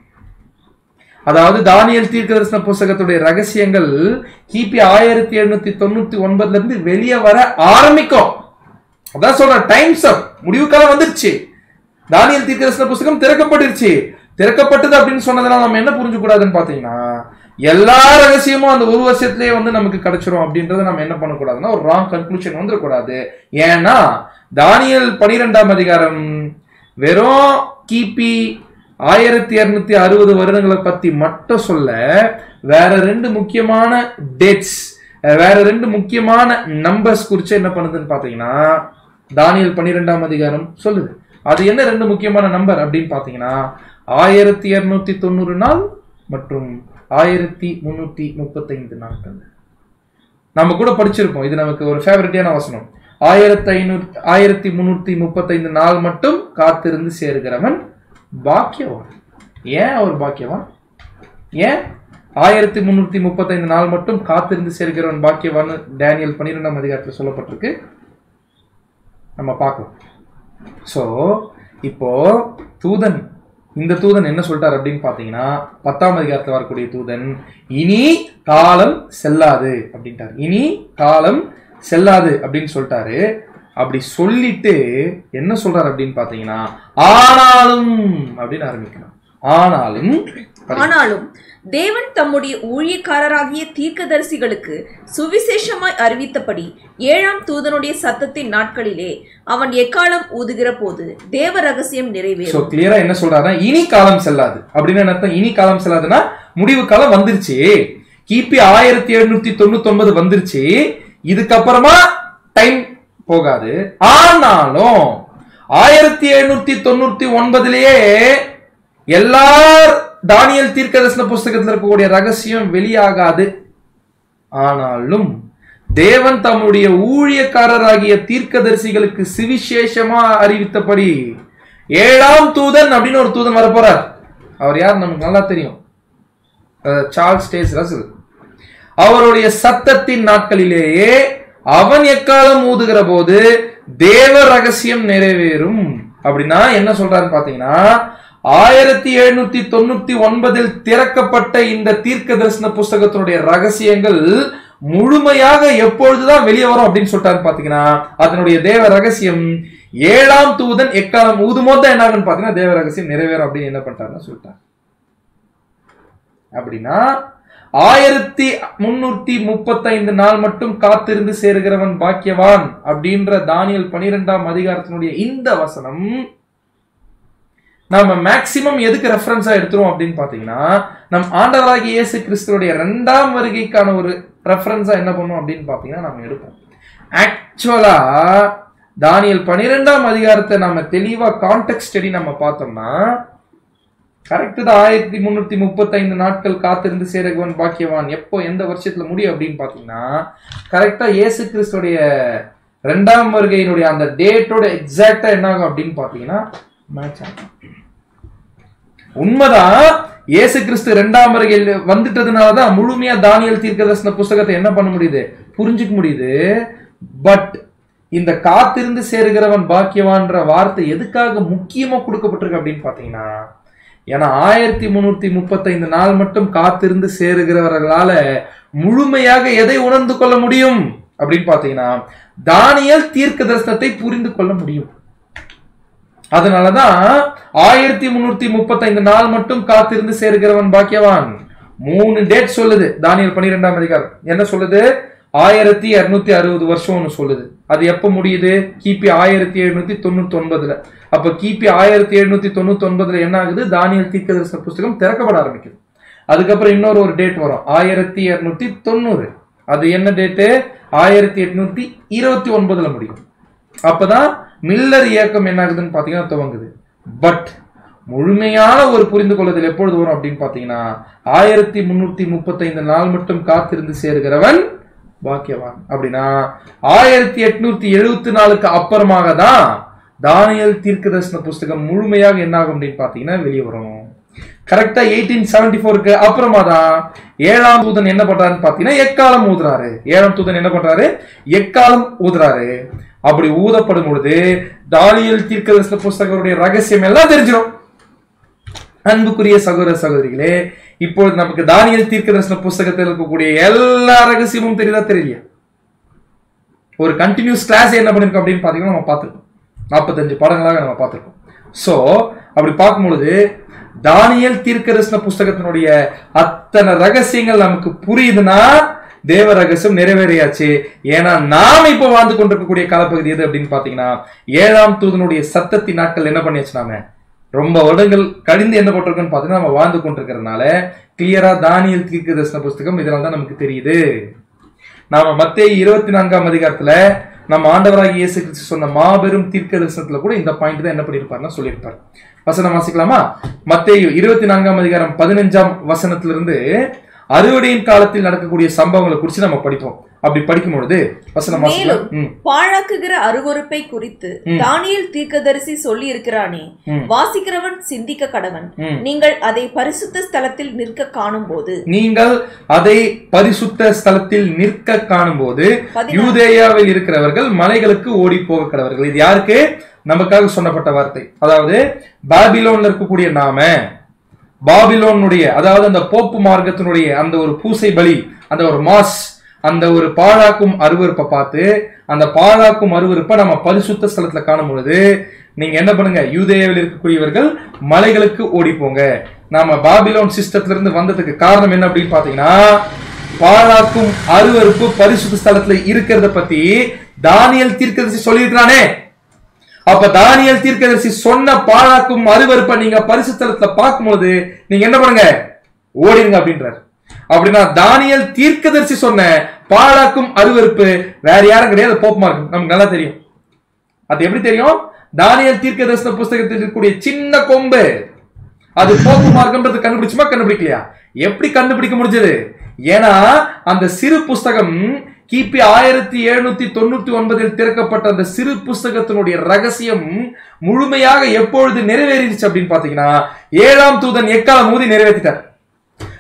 அதாவது தானியல் தீர்க்க தரிசன புஸ்தகத்துடைய ரகசியங்கள் கிபி ஆயிரத்தி எழுநூத்தி தொண்ணூத்தி ஒன்பதுல இருந்து வெளியே வர ஆரம்பிக்கும் அதான் சொல்ற டைம்ஸ் அப் முடிவு காலம் வந்துருச்சு தானியல் தீர்க்க தரிசன புஸ்தகம் திறக்கப்பட்டுருச்சு திறக்கப்பட்டது அப்படின்னு சொன்னதுனால நம்ம என்ன புரிஞ்சு கூடாதுன்னு பாத்தீங்கன்னா எல்லா ரகசியமும் அந்த ஒரு வருஷத்திலேயே வந்து நமக்கு கிடைச்சிரும் அப்படின்றத நம்ம என்ன பண்ணக்கூடாதுன்னா ஒரு ராங் கன்க்ளூஷன் வந்துடக்கூடாது ஏன்னா தானியல் பனிரெண்டாம் அதிகாரம் வெறும் கிபி ஆயிரத்தி இருநூத்தி அறுபது வருடங்களை பத்தி மட்டும் சொல்ல வேற ரெண்டு முக்கியமான டேட்ஸ் வேற ரெண்டு முக்கியமான நம்பர்ஸ் குறிச்சு என்ன பண்ணுதுன்னு பாத்தீங்கன்னா தானியல் பன்னிரெண்டாம் அதிகாரம் சொல்லுது அது என்ன ரெண்டு முக்கியமான நம்பர் அப்படின்னு பாத்தீங்கன்னா ஆயிரத்தி இருநூத்தி தொண்ணூறு நாள் மற்றும் ஆயிரத்தி முன்னூத்தி முப்பத்தைந்து நாட்கள் நம்ம கூட படிச்சிருப்போம் இது நமக்கு ஒரு ஃபேவரட்டியான வசனம் ஆயிரத்தி ஐநூறு ஆயிரத்தி முன்னூத்தி முப்பத்தைந்து நாள் மட்டும் காத்திருந்து சேருகிறவன் பாக்கியவான் ஏன் அவர் பாக்கியவான் ஏன் ஆயிரத்தி முன்னூத்தி முப்பத்தைந்து நாள் மட்டும் காத்திருந்து சேர்க்கிறவன் பாக்கியவான் டேனியல் பன்னிரெண்டாம் அதிகாரத்தில் சொல்லப்பட்டிருக்கு நம்ம பார்க்கலாம் ஸோ இப்போ தூதன் இந்த தூதன் என்ன சொல்லிட்டார் அப்படின்னு பார்த்தீங்கன்னா பத்தாம் அதிகாரத்தில் வரக்கூடிய தூதன் இனி காலம் செல்லாது அப்படின்ட்டார் இனி காலம் செல்லாது அப்படின்னு சொல்லிட்டாரு அப்படி சொல்லிட்டு என்ன சொல்றாரு அப்படின்னு பார்த்தீங்கன்னா ஆனாலும் அப்படின்னு ஆரம்பிக்கிறார் ஆனாலும் ஆனாலும் தேவன் தம்முடைய ஊழியக்காரராகிய தீர்க்கதரிசிகளுக்கு சுவிசேஷமாய் அறிவித்தபடி ஏழாம் தூதனுடைய சத்தத்தின் நாட்களிலே அவன் எக்காலம் ஊதுகிற போது தேவ ரகசியம் சோ நிறைவேறும் கிளியரா என்ன சொல்றாருன்னா இனி காலம் செல்லாது அப்படின்னு என்ன அர்த்தம் இனி காலம் செல்லாதுன்னா முடிவு காலம் வந்துருச்சு கிபி ஆயிரத்தி எழுநூத்தி தொண்ணூத்தி ஒன்பது வந்துருச்சு இதுக்கப்புறமா டைம் போகாது ஆனாலும் ஆயிரத்தி எழுநூத்தி தொண்ணூத்தி ஒன்பதுலயே எல்லா தானியல் தீர்க்கதரிசன புஸ்தகத்தில் இருக்கக்கூடிய ரகசியம் வெளியாகாது ஆனாலும் தேவன் தம்முடைய ஊழியக்காரராகிய தீர்க்கதரிசிகளுக்கு சுவிசேஷமா அறிவித்தபடி ஏழாம் தூதன் அப்படின்னு ஒரு தூதன் வரப்போறார் அவர் யார் நமக்கு நல்லா தெரியும் அஹ் சார்ல்ஸ் டேஸ் ரசல் அவருடைய சத்தத்தின் நாட்களிலேயே அவன் எக்காலம் ஊதுகிற போது தேவ ரகசியம் நிறைவேறும் அப்படின்னா என்ன சொல்றாருன்னு பாத்தீங்கன்னா ஆயிரத்தி எழுநூத்தி தொண்ணூத்தி ஒன்பதில் திறக்கப்பட்ட இந்த தீர்க்க தரிசன புஸ்தகத்தினுடைய ரகசியங்கள் முழுமையாக எப்பொழுதுதான் வெளியே வரும் அப்படின்னு சொல்லிட்டாரு பாத்தீங்கன்னா அதனுடைய தேவ ரகசியம் ஏழாம் தூதன் எக்காலம் ஊதுமோது தான் என்ன ஆகுன்னு பாத்தீங்கன்னா தேவ ரகசியம் நிறைவேறும் அப்படின்னு என்ன பண்ணிட்டாருன்னு சொல்லிட்டார் அப்படின்னா ஆயிரத்தி முன்னூத்தி முப்பத்தைந்து நாள் மட்டும் காத்திருந்து சேருகிறவன் பாக்கியவான் அப்படின்ற தானியல் பனிரெண்டாம் அதிகாரத்தினுடைய இந்த வசனம் நாம மேக்சிமம் எதுக்கு ரெஃபரன்ஸா எடுத்துரும் அப்படின்னு பாத்தீங்கன்னா நம் ஆண்டவராகிய இயேசு கிறிஸ்துவோடைய இரண்டாம் வருகைக்கான ஒரு ரெஃபரன்ஸா என்ன பண்ணும் அப்படின்னு பாத்தீங்கன்னா நம்ம எடுப்போம் ஆக்சுவலா தானியல் பனிரெண்டாம் அதிகாரத்தை நம்ம தெளிவா கான்டெக்ட் ஸ்டடி நம்ம பார்த்தோம்னா கரெக்ட் தான் ஆயிரத்தி முன்னூத்தி முப்பத்தைந்து நாட்கள் காத்திருந்து சேரகுவன் பாக்கியவான் எப்போ எந்த வருஷத்துல முடியும் அப்படின்னு பாத்தீங்கன்னா கரெக்டா இயேசு கிறிஸ்துடைய ரெண்டாம் வருகையினுடைய அந்த டேட்டோட எக்ஸாக்டா என்ன ஆகும் அப்படின்னு பாத்தீங்கன்னா மேட்ச் ஆகும் உண்மைதான் இயேசு கிறிஸ்து ரெண்டாம் வருகையில் வந்துட்டதுனாலதான் முழுமையா தானியல் தீர்க்கதர்சன புஸ்தகத்தை என்ன பண்ண முடியுது புரிஞ்சுக்க முடியுது பட் இந்த காத்திருந்து சேருகிறவன் பாக்கியவான்ற வார்த்தை எதுக்காக முக்கியமா கொடுக்கப்பட்டிருக்கு அப்படின்னு பாத்தீங்கன்னா ஏன்னா ஆயிரத்தி முன்னூத்தி முப்பத்தைந்து நாள் மட்டும் காத்திருந்து சேருகிறவர்களால முழுமையாக எதை உணர்ந்து கொள்ள முடியும் அப்படின்னு பாத்தீங்கன்னா தானியல் தீர்க்க தரிசனத்தை புரிந்து கொள்ள முடியும் அதனாலதான் ஆயிரத்தி முன்னூத்தி முப்பத்தைந்து நாள் மட்டும் காத்திருந்து சேருகிறவன் பாக்கியவான் மூணு டேட் சொல்லுது தானியல் பனிரெண்டாம் அதிகாரம் என்ன சொல்லுது ஆயிரத்தி இருநூத்தி அறுபது வருஷம் ஒன்று சொல்லுது அது எப்போ முடியுது கிபி ஆயிரத்தி எழுநூத்தி தொண்ணூத்தி ஒன்பதுல அப்ப கிபி ஆயிரத்தி எழுநூத்தி தொண்ணூத்தி ஒன்பதுல என்ன ஆகுது தானியல் தீர்க்கதரிசன புஸ்தகம் திறக்கப்பட ஆரம்பிக்குது அதுக்கப்புறம் இன்னொரு ஒரு டேட் வரும் ஆயிரத்தி இருநூத்தி தொண்ணூறு அது என்ன டேட்டு ஆயிரத்தி எட்நூத்தி இருபத்தி ஒன்பதுல முடியும் அப்பதான் மில்லர் இயக்கம் என்ன ஆகுதுன்னு பாத்தீங்கன்னா துவங்குது பட் முழுமையான ஒரு புரிந்து கொள்ளுதல் எப்பொழுது வரும் அப்படின்னு பாத்தீங்கன்னா ஆயிரத்தி முன்னூத்தி முப்பத்தைந்து நாள் மட்டும் காத்திருந்து சேருகிறவன் பாக்கியவான் அப்படின்னா ஆயிரத்தி எட்நூத்தி எழுபத்தி நாலுக்கு அப்புறமாக தான் தானியல் தீர்க்கதர்சன புஸ்தகம் முழுமையாக என்ன ஆகும் அப்படின்னு பாத்தீங்கன்னா வெளியே வரும் கரெக்டா எயிட்டீன் செவன்டி ஃபோருக்கு அப்புறமா தான் ஏழாம் தூதன் என்ன பண்றாருன்னு பாத்தீங்கன்னா எக்காலம் ஊதுறாரு ஏழாம் தூதன் என்ன பண்றாரு எக்காலம் ஊதுறாரு அப்படி ஊதப்படும் பொழுது தானியல் தீர்க்கதரிசன புஸ்தகருடைய ரகசியம் எல்லாம் தெரிஞ்சிடும் அன்புக்குரிய சகோதர சகோதரிகளே இப்பொழுது நமக்கு தானியல் தீர்க்கதரிசன புஸ்தகத்தில் இருக்கக்கூடிய எல்லா ரகசியமும் தெரியுதா தெரியலையா ஒரு கண்டினியூஸ் கிளாஸ் என்ன பண்ணிருக்கோம் அப்படின்னு பாத்தீங்கன்னா நம்ம பார்த்திருக்கோம் நாற்பத்தஞ்சு பாடங்களாக நம்ம பார்த்திருக்கோம் சோ அப்படி பார்க்கும்பொழுது தானியல் தீர்க்கதரிசன புஸ்தகத்தினுடைய அத்தனை ரகசியங்கள் நமக்கு புரியுதுன்னா தேவ ரகசியம் நிறைவேறியாச்சு ஏன்னா நாம் இப்போ வாழ்ந்து கொண்டிருக்கக்கூடிய காலப்பகுதி எது அப்படின்னு பாத்தீங்கன்னா ஏழாம் தூதனுடைய சத்தத்தின் நாட்கள் என்ன பண்ணியாச்சு நாம ரொம்ப வருடங்கள் கழிந்து என்ன போட்டிருக்கோன்னு பார்த்தீங்கன்னா நம்ம வாழ்ந்து கொண்டிருக்கிறதுனால கிளியரா தானியல் தீர்க்க தரிசன புஸ்தகம் இதனால தான் நமக்கு தெரியுது நாம மத்திய இருபத்தி நான்காம் அதிகாரத்துல நம்ம ஆண்டவராகிய இயேசு கிறிஸ்து சொன்ன மாபெரும் தீர்க்க தரிசனத்துல கூட இந்த பாயிண்ட் தான் என்ன பண்ணியிருப்பாருன்னா சொல்லியிருப்பார் வசனம் வாசிக்கலாமா மத்தேயு இருபத்தி நான்காம் அதிகாரம் பதினஞ்சாம் வசனத்திலிருந்து அறுவடையின் காலத்தில் நடக்கக்கூடிய சம்பவங்களை குறித்து நம்ம படிப்போம் அப்படி படிக்கும் பொழுது வசனம் வாசிக்கலாம் ம் பாழாக்குகிற அருவருப்பை குறித்து தானியேல் தீர்க்கதரிசி சொல்லி இருக்கிறானே ம். வாசிக்கிறவன் சிந்திக்க கடவன் ம். நீங்கள் அதை பரிசுத்த ஸ்தலத்தில் நிற்க காணும்போது நீங்கள் அதை பரிசுத்த ஸ்தலத்தில் நிற்க காணும்போது பதினாறு. யூதேயாவில் இருக்கிறவர்கள் மலைகளுக்கு ஓடி போக கடவர்கள் இது யாருக்கு நமக்காக சொன்னப்பட்ட வார்த்தை அதாவது பாபிலோன்ல இருக்கக்கூடிய நாம பாபிலோனுடைய அதாவது அந்த போப்பு மார்க்கத்தினுடைய அந்த ஒரு பூசை பலி அந்த ஒரு மாஸ் அந்த ஒரு பாழாக்கும் அருவருப்பை பார்த்து அந்த பாழாக்கும் அருவருப்பை நம்ம பரிசுத்த ஸ்தலத்துல காணும் பொழுது நீங்க என்ன பண்ணுங்க யூதேயாவில் இருக்கக்கூடியவர்கள் மலைகளுக்கு ஓடி போங்க நாம பாபிலோன் சிஸ்டத்துல இருந்து வந்ததுக்கு காரணம் என்ன அப்படின்னு பாத்தீங்கன்னா பாழாக்கும் அருவருப்பு பரிசுத்த ஸ்தலத்துல இருக்கிறத பத்தி தானியல் தீர்க்கதரிசி சொல்லியிருக்கிறானே அப்ப தானியல் தீர்க்கதரிசி சொன்ன பாழாக்கும் அருவருப்பை நீங்க பரிசுத்தலத்துல பார்க்கும்போது நீங்க என்ன பண்ணுங்க ஓடிடுங்க அப்படின்றார் அப்படின்னா தானியல் தீர்க்கதரிசி சொன்ன பாழாக்கும் அருவருப்பு வேற யாரும் கிடையாது போப் மார்க்கம் நமக்கு நல்லா தெரியும் அது எப்படி தெரியும் தானியல் தீர்க்கதரிசன புஸ்தகத்தில் இருக்கக்கூடிய சின்ன கொம்பு அது போப்பு மார்க்கம்ன்றது கண்டுபிடிச்சுமா கண்டுபிடிக்கலையா எப்படி கண்டுபிடிக்க முடிஞ்சது ஏன்னா அந்த சிறு புஸ்தகம் கிபி ஆயிரத்தி எழுநூத்தி தொண்ணூத்தி ஒன்பதில் திறக்கப்பட்ட அந்த சிறு புஸ்தகத்தினுடைய ரகசியம் முழுமையாக எப்பொழுது நிறைவேறிடுச்சு அப்படின்னு பாத்தீங்கன்னா ஏழாம் தூதன் எக்காலம் ஊதி நிறைவேற்றிட்டார்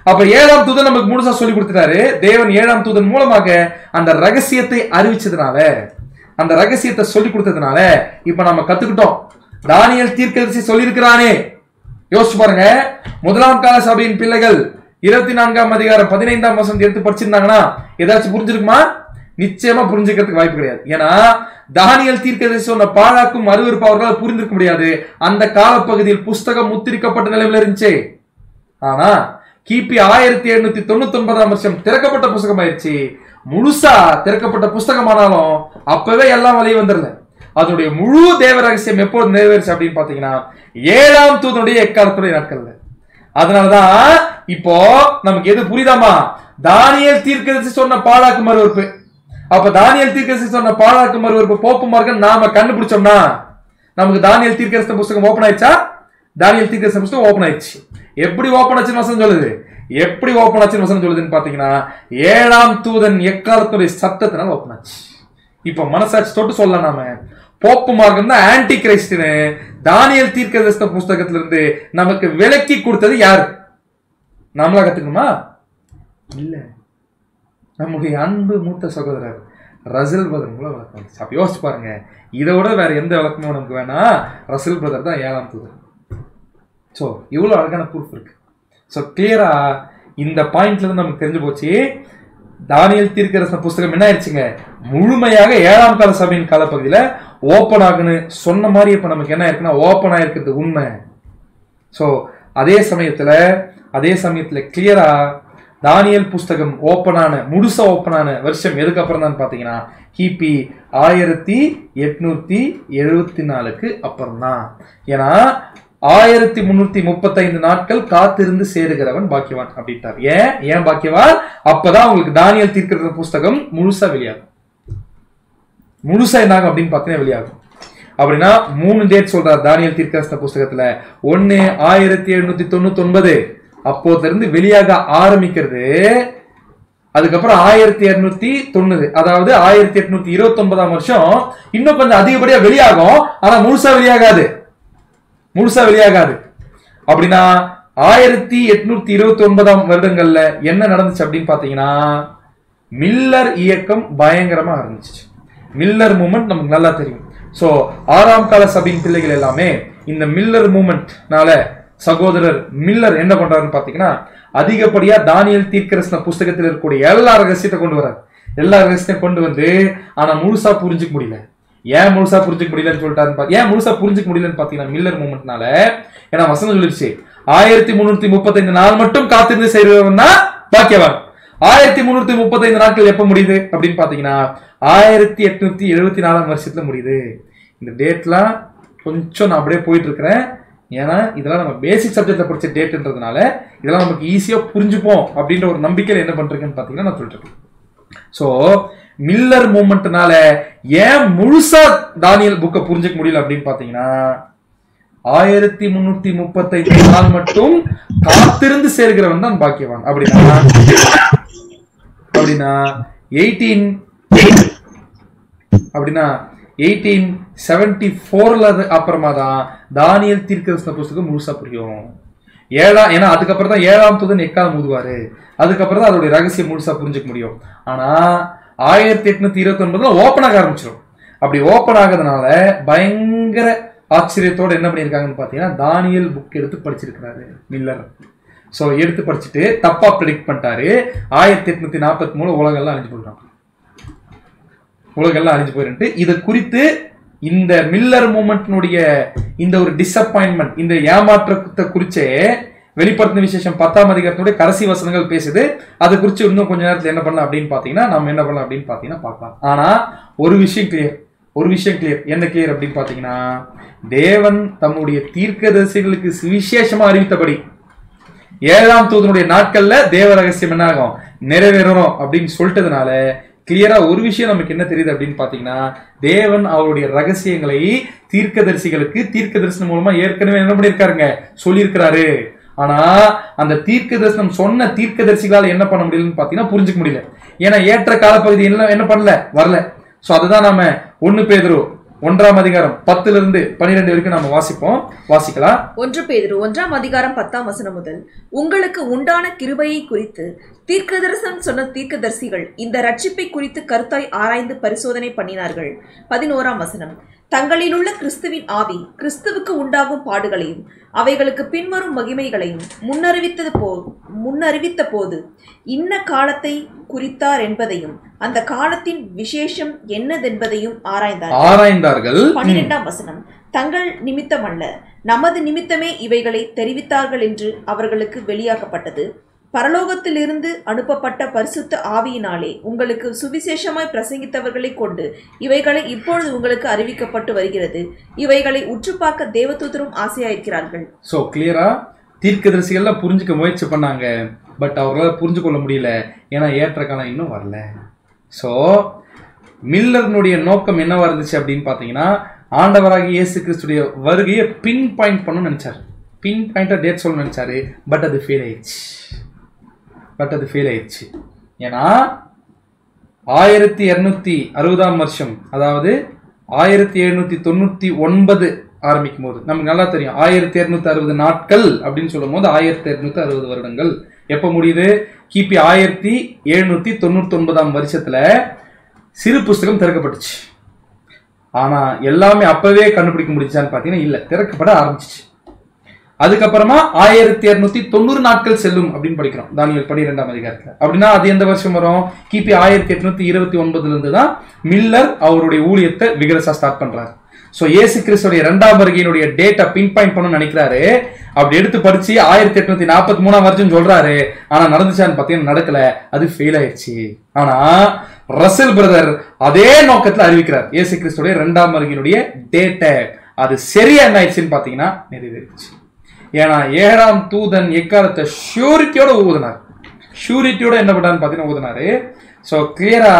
அப்ப ஏழாம் தூதன் நமக்கு முழுசா சொல்லி கொடுத்துட்டாரு தேவன் ஏழாம் தூதன் மூலமாக அந்த ரகசியத்தை அறிவிச்சதுனால அந்த ரகசியத்தை சொல்லி கொடுத்ததுனால இப்ப நம்ம கத்துக்கிட்டோம் தானியல் தீர்க்கதரிசி சொல்லியிருக்கிறானே யோசிச்சு பாருங்க முதலாம் கால சபையின் பிள்ளைகள் இருபத்தி நான்காம் அதிகாரம் பதினைந்தாம் வசனம் எடுத்து படிச்சிருந்தாங்கன்னா ஏதாச்சும் புரிஞ்சிருக்குமா நிச்சயமா புரிஞ்சுக்கிறதுக்கு வாய்ப்பு கிடையாது ஏன்னா தானியல் தீர்க்கதரிசி சொன்ன பாழாக்கும் அருவருப்பு அவர்களால் புரிந்திருக்க முடியாது அந்த காலப்பகுதியில் புஸ்தகம் முத்திரிக்கப்பட்ட நிலையில இருந்துச்சு ஆனா கிபி ஆயிரத்தி எழுநூத்தி தொண்ணூத்தி ஒன்பதாம் வருஷம் திறக்கப்பட்ட புஸ்தகம் ஆயிடுச்சு முழுசா திறக்கப்பட்ட புஸ்தகமானாலும் அப்பவே எல்லாம் வெளியே வந்துடல அதனுடைய முழு தேவ ரகசியம் எப்போது நிறைவேறுச்சு அப்படின்னு பாத்தீங்கன்னா ஏழாம் தூதனுடைய எக்காலத்துடைய நாட்கள்ல அதனாலதான் இப்போ நமக்கு எது புரியுதாமா தானியல் தீர்க்கதரிசி சொன்ன பாழாக்கு மறுவறுப்பு அப்ப தானியல் தீர்க்கதரிசி சொன்ன பாழாக்கு மறுவறுப்பு போப்பு மார்க்கம் நாம கண்டுபிடிச்சோம்னா நமக்கு தானியல் தீர்க்கதரிசி புஸ்தகம் ஓபன் ஆயிடுச்சா தானியல் தீர்க்கதரிசி புஸ்தகம் ஓபன் ஆயிடுச்சு எப்படி ஓபன் ஆச்சுன்னு வசனம் சொல்லுது எப்படி ஓபன் ஆச்சுன்னு வசனம் சொல்லுதுன்னு பாத்தீங்கன்னா ஏழாம் தூதன் எக்காலத்துடைய சத்தத்தினால ஓபன் ஆச்சு இப்ப மனசாட்சி தொட்டு சொல்லலாம் நாம போப்பு மார்க்கம் தான் ஆன்டி கிரைஸ்ட்னு தானியல் தீர்க்கதரிசன புஸ்தகத்துல இருந்து நமக்கு விலக்கி கொடுத்தது யாரு நம்மளா கத்துக்கணுமா இல்ல நம்முடைய அன்பு மூத்த சகோதரர் ரசல் பிரதர் மூலம் விளக்கம் வந்துச்சு அப்ப யோசிச்சு பாருங்க இதை விட வேற எந்த விளக்கமும் நமக்கு வேணாம் ரசல் பிரதர் தான் ஏழாம் தூதர் ஸோ இவ்வளோ அழகான ப்ரூஃப் இருக்கு ஸோ கிளியரா இந்த பாயிண்ட்ல இருந்து நமக்கு தெரிஞ்சு போச்சு தானியல் தீர்க்கரசன புஸ்தகம் என்ன ஆயிடுச்சுங்க முழுமையாக ஏழாம் கால சபையின் காலப்பகுதியில ஓப்பன் ஆகுன்னு சொன்ன மாதிரி இப்ப நமக்கு என்ன இருக்குன்னா ஓப்பன் ஆயிருக்கிறது உண்மை ஸோ அதே சமயத்துல அதே சமயத்துல கிளியரா தானியல் புஸ்தகம் ஓப்பனான முழுசா ஓப்பனான வருஷம் எதுக்கு அப்புறம் தான் பாத்தீங்கன்னா கிபி ஆயிரத்தி எட்நூத்தி எழுபத்தி நாலுக்கு அப்புறம் தான் ஏன்னா ஆயிரத்தி முன்னூத்தி முப்பத்தைந்து நாட்கள் காத்திருந்து சேருகிறவன் பாக்கியவான் அப்படின்ட்டார் ஏன் ஏன் பாக்கியவான் அப்பதான் உங்களுக்கு தானியல் தீர்க்கிற புஸ்தகம் முழுசா வெளியாகும் முழுசா என்னாகும் அப்படின்னு பார்த்தீங்கன்னா வெளியாகும் அப்படின்னா மூணு டேட் சொல்றார் தானியல் தீர்க்கரசன புஸ்தகத்துல ஒன்னு ஆயிரத்தி எழுநூத்தி தொண்ணூத்தி ஒன்பது அப்போதுல இருந்து வெளியாக ஆரம்பிக்கிறது அதுக்கப்புறம் ஆயிரத்தி இருநூத்தி தொண்ணூறு அதாவது ஆயிரத்தி எட்நூத்தி இருபத்தி ஒன்பதாம் வருஷம் இன்னும் கொஞ்சம் அதிகப்படியா வெளியாகும் ஆனா முழுசா வெளியாகாது முழுசா வெளியாகாது அப்படின்னா ஆயிரத்தி எட்நூத்தி இருபத்தி ஒன்பதாம் வருடங்கள்ல என்ன நடந்துச்சு அப்படின்னு பாத்தீங்கன்னா மில்லர் இயக்கம் பயங்கரமா இருந்துச்சு மில்லர் மூமெண்ட் நமக்கு நல்லா தெரியும் சோ ஆறாம் கால சபையின் பிள்ளைகள் எல்லாமே இந்த மில்லர் மூமெண்ட்னால சகோதரர் மில்லர் என்ன பண்றாருன்னு பாத்தீங்கன்னா அதிகப்படியா தானியல் தீர்க்கரசன புஸ்தகத்தில் இருக்கக்கூடிய எல்லா ரகசியத்தை கொண்டு வரார் எல்லா ரகசியத்தையும் கொண்டு வந்து ஆனா முழுசா புரிஞ்சுக்க முடியல ஏன் முழுசா புரிஞ்சுக்க முடியலன்னு சொல்லிட்டாருன்னு பாத்தி- ஏன் முழுசா புரிஞ்சுக்க முடியலன்னு பாத்தீங்கன்னா மில்லர் மூமெண்ட்னால ஏன்னா வசனம் சொல்லிருச்சு ஆயிரத்தி முன்னூத்தி முப்பத்தைந்து நாள் மட்டும் காத்திருந்து செய்றவன் தான் பாக்கியவான் ஆயிரத்தி முன்னூத்தி முப்பத்தைந்து நாட்கள் எப்ப முடியுது அப்படின்னு பாத்தீங்கன்னா ஆயிரத்தி எட்நூத்தி எழுபத்தி நாலாம் வருஷத்துல முடியுது இந்த டேட்லாம் கொஞ்சம் நான் அப்படியே போயிட்டு இருக்கிறேன் ஏன்னா இதெல்லாம் நம்ம பேசிக் சப்ஜெக்ட்ல படிச்ச டேட்ன்றதுனால இதெல்லாம் நமக்கு ஈஸியா புரிஞ்சுப்போம் அப்படின்ற ஒரு நம்பிக்கையில என்ன பண்றேன்னு பாத்தீங்கன்னா நான் சொல்லிட்டு இருக்கேன் ஸோ மில்லர் மூமெண்ட்னால ஏன் முழுசா தானியல் புக்கை புரிஞ்சுக்க முடியல அப்படின்னு பாத்தீங்கன்னா ஆயிரத்தி முன்னூத்தி முப்பத்தைந்து நாள் மட்டும் காத்திருந்து சேர்கிறவன் தான் பாக்கியவான் அப்படின்னா அப்படின்னா எயிட்டீன் அப்படின்னா எயிட்டீன் செவன்டி ஃபோர்ல அப்புறமா தான் தானியல் தீர்க்கதரிசன புஸ்தகம் முழுசா புரியும் ஏழாம் ஏன்னா அதுக்கப்புறம் தான் ஏழாம் தூதன் எக்காலம் ஊதுவாரு அதுக்கப்புறம் தான் அதோடைய ரகசியம் முழுசா புரிஞ்சுக்க முடியும் ஆனா ஆயிரத்தி எட்நூத்தி இருபத்தி ஒன்பதுல ஓப்பன் ஆக ஆரம்பிச்சிடும் அப்படி ஓப்பன் ஆகிறதுனால பயங்கர ஆச்சரியத்தோட என்ன பண்ணியிருக்காங்கன்னு பார்த்தீங்கன்னா தானியல் புக் எடுத்து படிச்சிருக்கிறாரு மில்லர் ஸோ எடுத்து படிச்சுட்டு தப்பா ப்ரெடிக்ட் பண்ணிட்டாரு ஆயிரத்தி எட்நூத்தி நாற்பத்தி மூணு உலகெல்லாம் அழிஞ்சு போயிடுறான் உலகெல்லாம் அழிஞ்சு போயிருந்து இது குறித்து இந்த மில்லர் மூமெண்ட்னுடைய இந்த ஒரு டிசப்பாயின்மெண்ட் இந்த ஏமாற்றத்தை குறிச்சே வெளிப்படுத்தின விசேஷம் பத்தாம் அதிகாரத்தினுடைய கடைசி வசனங்கள் பேசுது அதை குறித்து இன்னும் கொஞ்ச நேரத்தில் என்ன பண்ணலாம் அப்படின்னு பார்த்தீங்கன்னா நம்ம என்ன பண்ணலாம் அப்படின்னு பார்த்தீங்கன்னா பார்க்கலாம் ஆனா ஒரு விஷயம் கிளியர் ஒரு விஷயம் கிளியர் என்ன கிளியர் அப்படின்னு பார்த்தீங்கன்னா தேவன் தம்முடைய தீர்க்கதரிசிகளுக்கு சுவிசேஷமா அறிவித்தபடி ஏழாம் தூதனுடைய நாட்கள்ல தேவ ரகசியம் என்ன ஆகும் நிறைவேறணும் அப்படின்னு சொல்லிட்டதுனால கிளியரா ஒரு விஷயம் நமக்கு என்ன தெரியுது அப்படின்னு பாத்தீங்கன்னா தேவன் அவருடைய ரகசியங்களை தீர்க்கதரிசிகளுக்கு தீர்க்க தரிசனம் மூலமா ஏற்கனவே என்ன பண்ணியிருக்காருங்க சொல்லியிருக்கிறாரு ஆனா அந்த தீர்க்க தரிசனம் சொன்ன தீர்க்கதரிசிகளால என்ன பண்ண முடியலன்னு பாத்தீங்கன்னா புரிஞ்சுக்க முடியல ஏன்னா ஏற்ற காலப்பகுதி என்ன என்ன பண்ணல வரல சோ அதுதான் நாம ஒண்ணு பேதுரு ஒன்றாம் அதிகாரம் பத்துல இருந்து பன்னிரெண்டு வரைக்கும் நம்ம வாசிப்போம் வாசிக்கலாம் ஒன்று பேதுரு ஒன்றாம் அதிகாரம் பத்தாம் வசனம் முதல் உங்களுக்கு உண்டான கிருபையை குறித்து தீர்க்கதரிசனம் சொன்ன தீர்க்கதரிசிகள் இந்த ரட்சிப்பை குறித்து கருத்தாய் ஆராய்ந்து பரிசோதனை பண்ணினார்கள் பதினோராம் வசனம் தங்களிலுள்ள கிறிஸ்துவின் ஆவி கிறிஸ்துவுக்கு உண்டாகும் பாடுகளையும் அவைகளுக்கு பின்வரும் மகிமைகளையும் முன்னறிவித்தது போ முன்னறிவித்த போது இன்ன காலத்தை குறித்தார் என்பதையும் அந்த காலத்தின் விசேஷம் என்னதென்பதையும் ஆராய்ந்தார் ஆராய்ந்தார்கள் பன்னிரெண்டாம் வசனம் தங்கள் நிமித்தமல்ல நமது நிமித்தமே இவைகளை தெரிவித்தார்கள் என்று அவர்களுக்கு வெளியாக்கப்பட்டது பரலோகத்திலிருந்து அனுப்பப்பட்ட பரிசுத்த ஆவியினாலே உங்களுக்கு சுவிசேஷமாய் பிரசங்கித்தவர்களை கொண்டு இவைகளை இப்பொழுது உங்களுக்கு அறிவிக்கப்பட்டு வருகிறது இவைகளை உற்று பார்க்க தேவதூதரும் ஆசையாயிருக்கிறார்கள் ஸோ கிளியரா தீர்க்கதரிசிகள்லாம் புரிஞ்சுக்க முயற்சி பண்ணாங்க பட் அவர்களால் புரிஞ்சு கொள்ள முடியல ஏன்னா ஏற்ற காலம் இன்னும் வரல ஸோ மில்லர்னுடைய நோக்கம் என்னவா இருந்துச்சு அப்படின்னு பார்த்தீங்கன்னா ஆண்டவராகிய இயேசு கிறிஸ்துடைய வருகையை பின் பாயிண்ட் பண்ணணும்னு நினைச்சாரு பின் பாயிண்டாக டேட் சொல்லணும்னு நினைச்சாரு பட் அது ஃபெயில் ஆயிடுச்சு பட் அது ஃபெயில் ஆயிடுச்சு ஏன்னா ஆயிரத்தி இரநூத்தி அறுபதாம் வருஷம் அதாவது ஆயிரத்தி எழுநூத்தி தொண்ணூத்தி ஒன்பது ஆரம்பிக்கும் போது நமக்கு நல்லா தெரியும் ஆயிரத்தி இருநூத்தி அறுபது நாட்கள் அப்படின்னு சொல்லும் போது ஆயிரத்தி இருநூத்தி அறுபது வருடங்கள் எப்ப முடியுது கிபி ஆயிரத்தி எழுநூத்தி தொண்ணூத்தி ஒன்பதாம் வருஷத்துல சிறு புஸ்தகம் திறக்கப்பட்டுச்சு ஆனா எல்லாமே அப்பவே கண்டுபிடிக்க முடிச்சான்னு பாத்தீங்கன்னா இல்ல திறக்கப்பட ஆரம்பிச்சிச்சு அதுக்கப்புறமா ஆயிரத்தி இருநூத்தி தொண்ணூறு நாட்கள் செல்லும் அப்படின்னு படிக்கிறோம் தானியல் பனிரெண்டாம் அதிகாரத்துல அப்படின்னா அது எந்த வருஷம் வரும் கிபி ஆயிரத்தி எட்நூத்தி இருபத்தி ஒன்பதுல இருந்து தான் மில்லர் அவருடைய ஊழியத்தை விகரசா ஸ்டார்ட் பண்றாரு சோ இயேசு கிறிஸ்துடைய இரண்டாம் வருகையினுடைய டேட்டா பின் பாயிண்ட் பண்ணணும்னு நினைக்கிறாரு அப்படி எடுத்து படிச்சு ஆயிரத்தி எட்நூத்தி நாற்பத்தி மூணாம் வருஷம் சொல்றாரு ஆனா நடந்துச்சான்னு பாத்தீங்கன்னா நடக்கல அது ஃபெயில் ஆயிடுச்சு ஆனா ரசல் பிரதர் அதே நோக்கத்துல அறிவிக்கிறார் இயேசு கிறிஸ்துடைய இரண்டாம் வருகையினுடைய டேட்டை அது சரியா என்ன ஆயிடுச்சுன்னு பாத்தீங்கன்னா நிறைவேறிச்சு ஏன்னா ஏழாம் தூதன் எக்காலத்தை ஷூரிட்டியோட ஊதுனார் ஷூரிட்டியோட என்ன பண்ணான்னு பார்த்தீங்கன்னா ஊதுனாரு ஸோ கிளியரா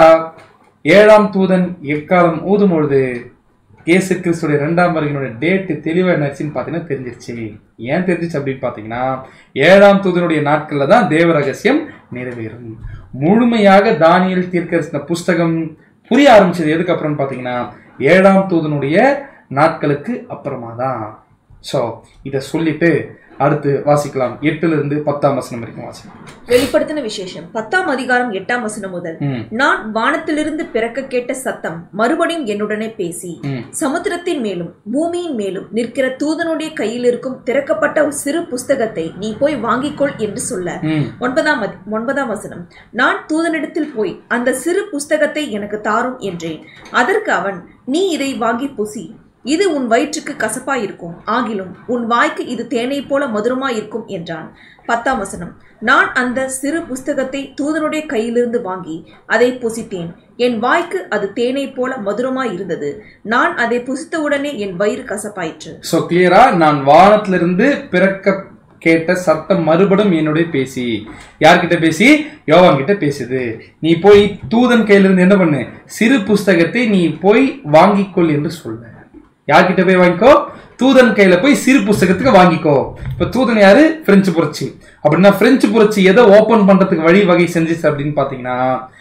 ஏழாம் தூதன் எக்காலம் ஊதும் பொழுது இயேசு கிறிஸ்துடைய ரெண்டாம் வருகையினுடைய டேட்டு தெளிவாக என்னாச்சுன்னு பார்த்தீங்கன்னா தெரிஞ்சிருச்சு ஏன் தெரிஞ்சிச்சு அப்படின்னு பார்த்தீங்கன்னா ஏழாம் தூதனுடைய நாட்களில் தான் தேவ ரகசியம் நிறைவேறும் முழுமையாக தானியல் தீர்க்கரசின புஸ்தகம் புரிய ஆரம்பிச்சது எதுக்கு அப்புறம்னு பார்த்தீங்கன்னா ஏழாம் தூதனுடைய நாட்களுக்கு அப்புறமா தான் ஸோ இதை சொல்லிட்டு அடுத்து வாசிக்கலாம் எட்டுல இருந்து பத்தாம் வசனம் வரைக்கும் வாசிக்கலாம் வெளிப்படுத்தின விசேஷம் பத்தாம் அதிகாரம் எட்டாம் வசனம் முதல் ம், நான் வானத்திலிருந்து பிறக்க கேட்ட சத்தம் மறுபடியும் என்னுடனே பேசி ம், சமுத்திரத்தின் மேலும் பூமியின் மேலும் நிற்கிற தூதனுடைய கையில் இருக்கும் திறக்கப்பட்ட ஒரு சிறு புஸ்தகத்தை நீ போய் வாங்கிக்கொள் என்று சொல்ல ம், ஒன்பதாம் அதி- ஒன்பதாம் வசனம் நான் தூதனிடத்தில் போய் அந்த சிறு புஸ்தகத்தை எனக்கு தாரும் என்றேன் அதற்கு அவன் நீ இதை வாங்கி புசி இது உன் வயிற்றுக்கு கசப்பாயிருக்கும் ஆகிலும் உன் வாய்க்கு இது தேனை போல மதுரமாயிருக்கும் என்றான் பத்தாம் வசனம் நான் அந்த சிறு புஸ்தகத்தை தூதனுடைய கையிலிருந்து வாங்கி அதை புசித்தேன் என் வாய்க்கு அது தேனை போல மதுரமாய் இருந்தது நான் அதை புசித்தவுடனே என் வயிறு கசப்பாயிற்று ஸோ கிளியரா நான் வானத்திலிருந்து பிறக்க கேட்ட சத்தம் மறுபடியும் என்னுடைய பேசி யார்கிட்ட பேசி யோவான் கிட்ட பேசுது நீ போய் தூதன் கையில இருந்து என்ன பண்ணு சிறு புஸ்தகத்தை நீ போய் வாங்கிக்கொள் என்று சொல்ல யார்கிட்ட போய் வாங்கிக்கோ தூதன் கையில போய் சிறு புஸ்தகத்துக்கு வாங்கிக்கோ இப்ப தூதன் யாரு பிரெஞ்சு புரட்சி அப்படின்னா பிரெஞ்சு புரட்சி எதை ஓபன் பண்றதுக்கு வழி வகை செஞ்சுச்சு அப்படின்னு பாத்தீங்கன்னா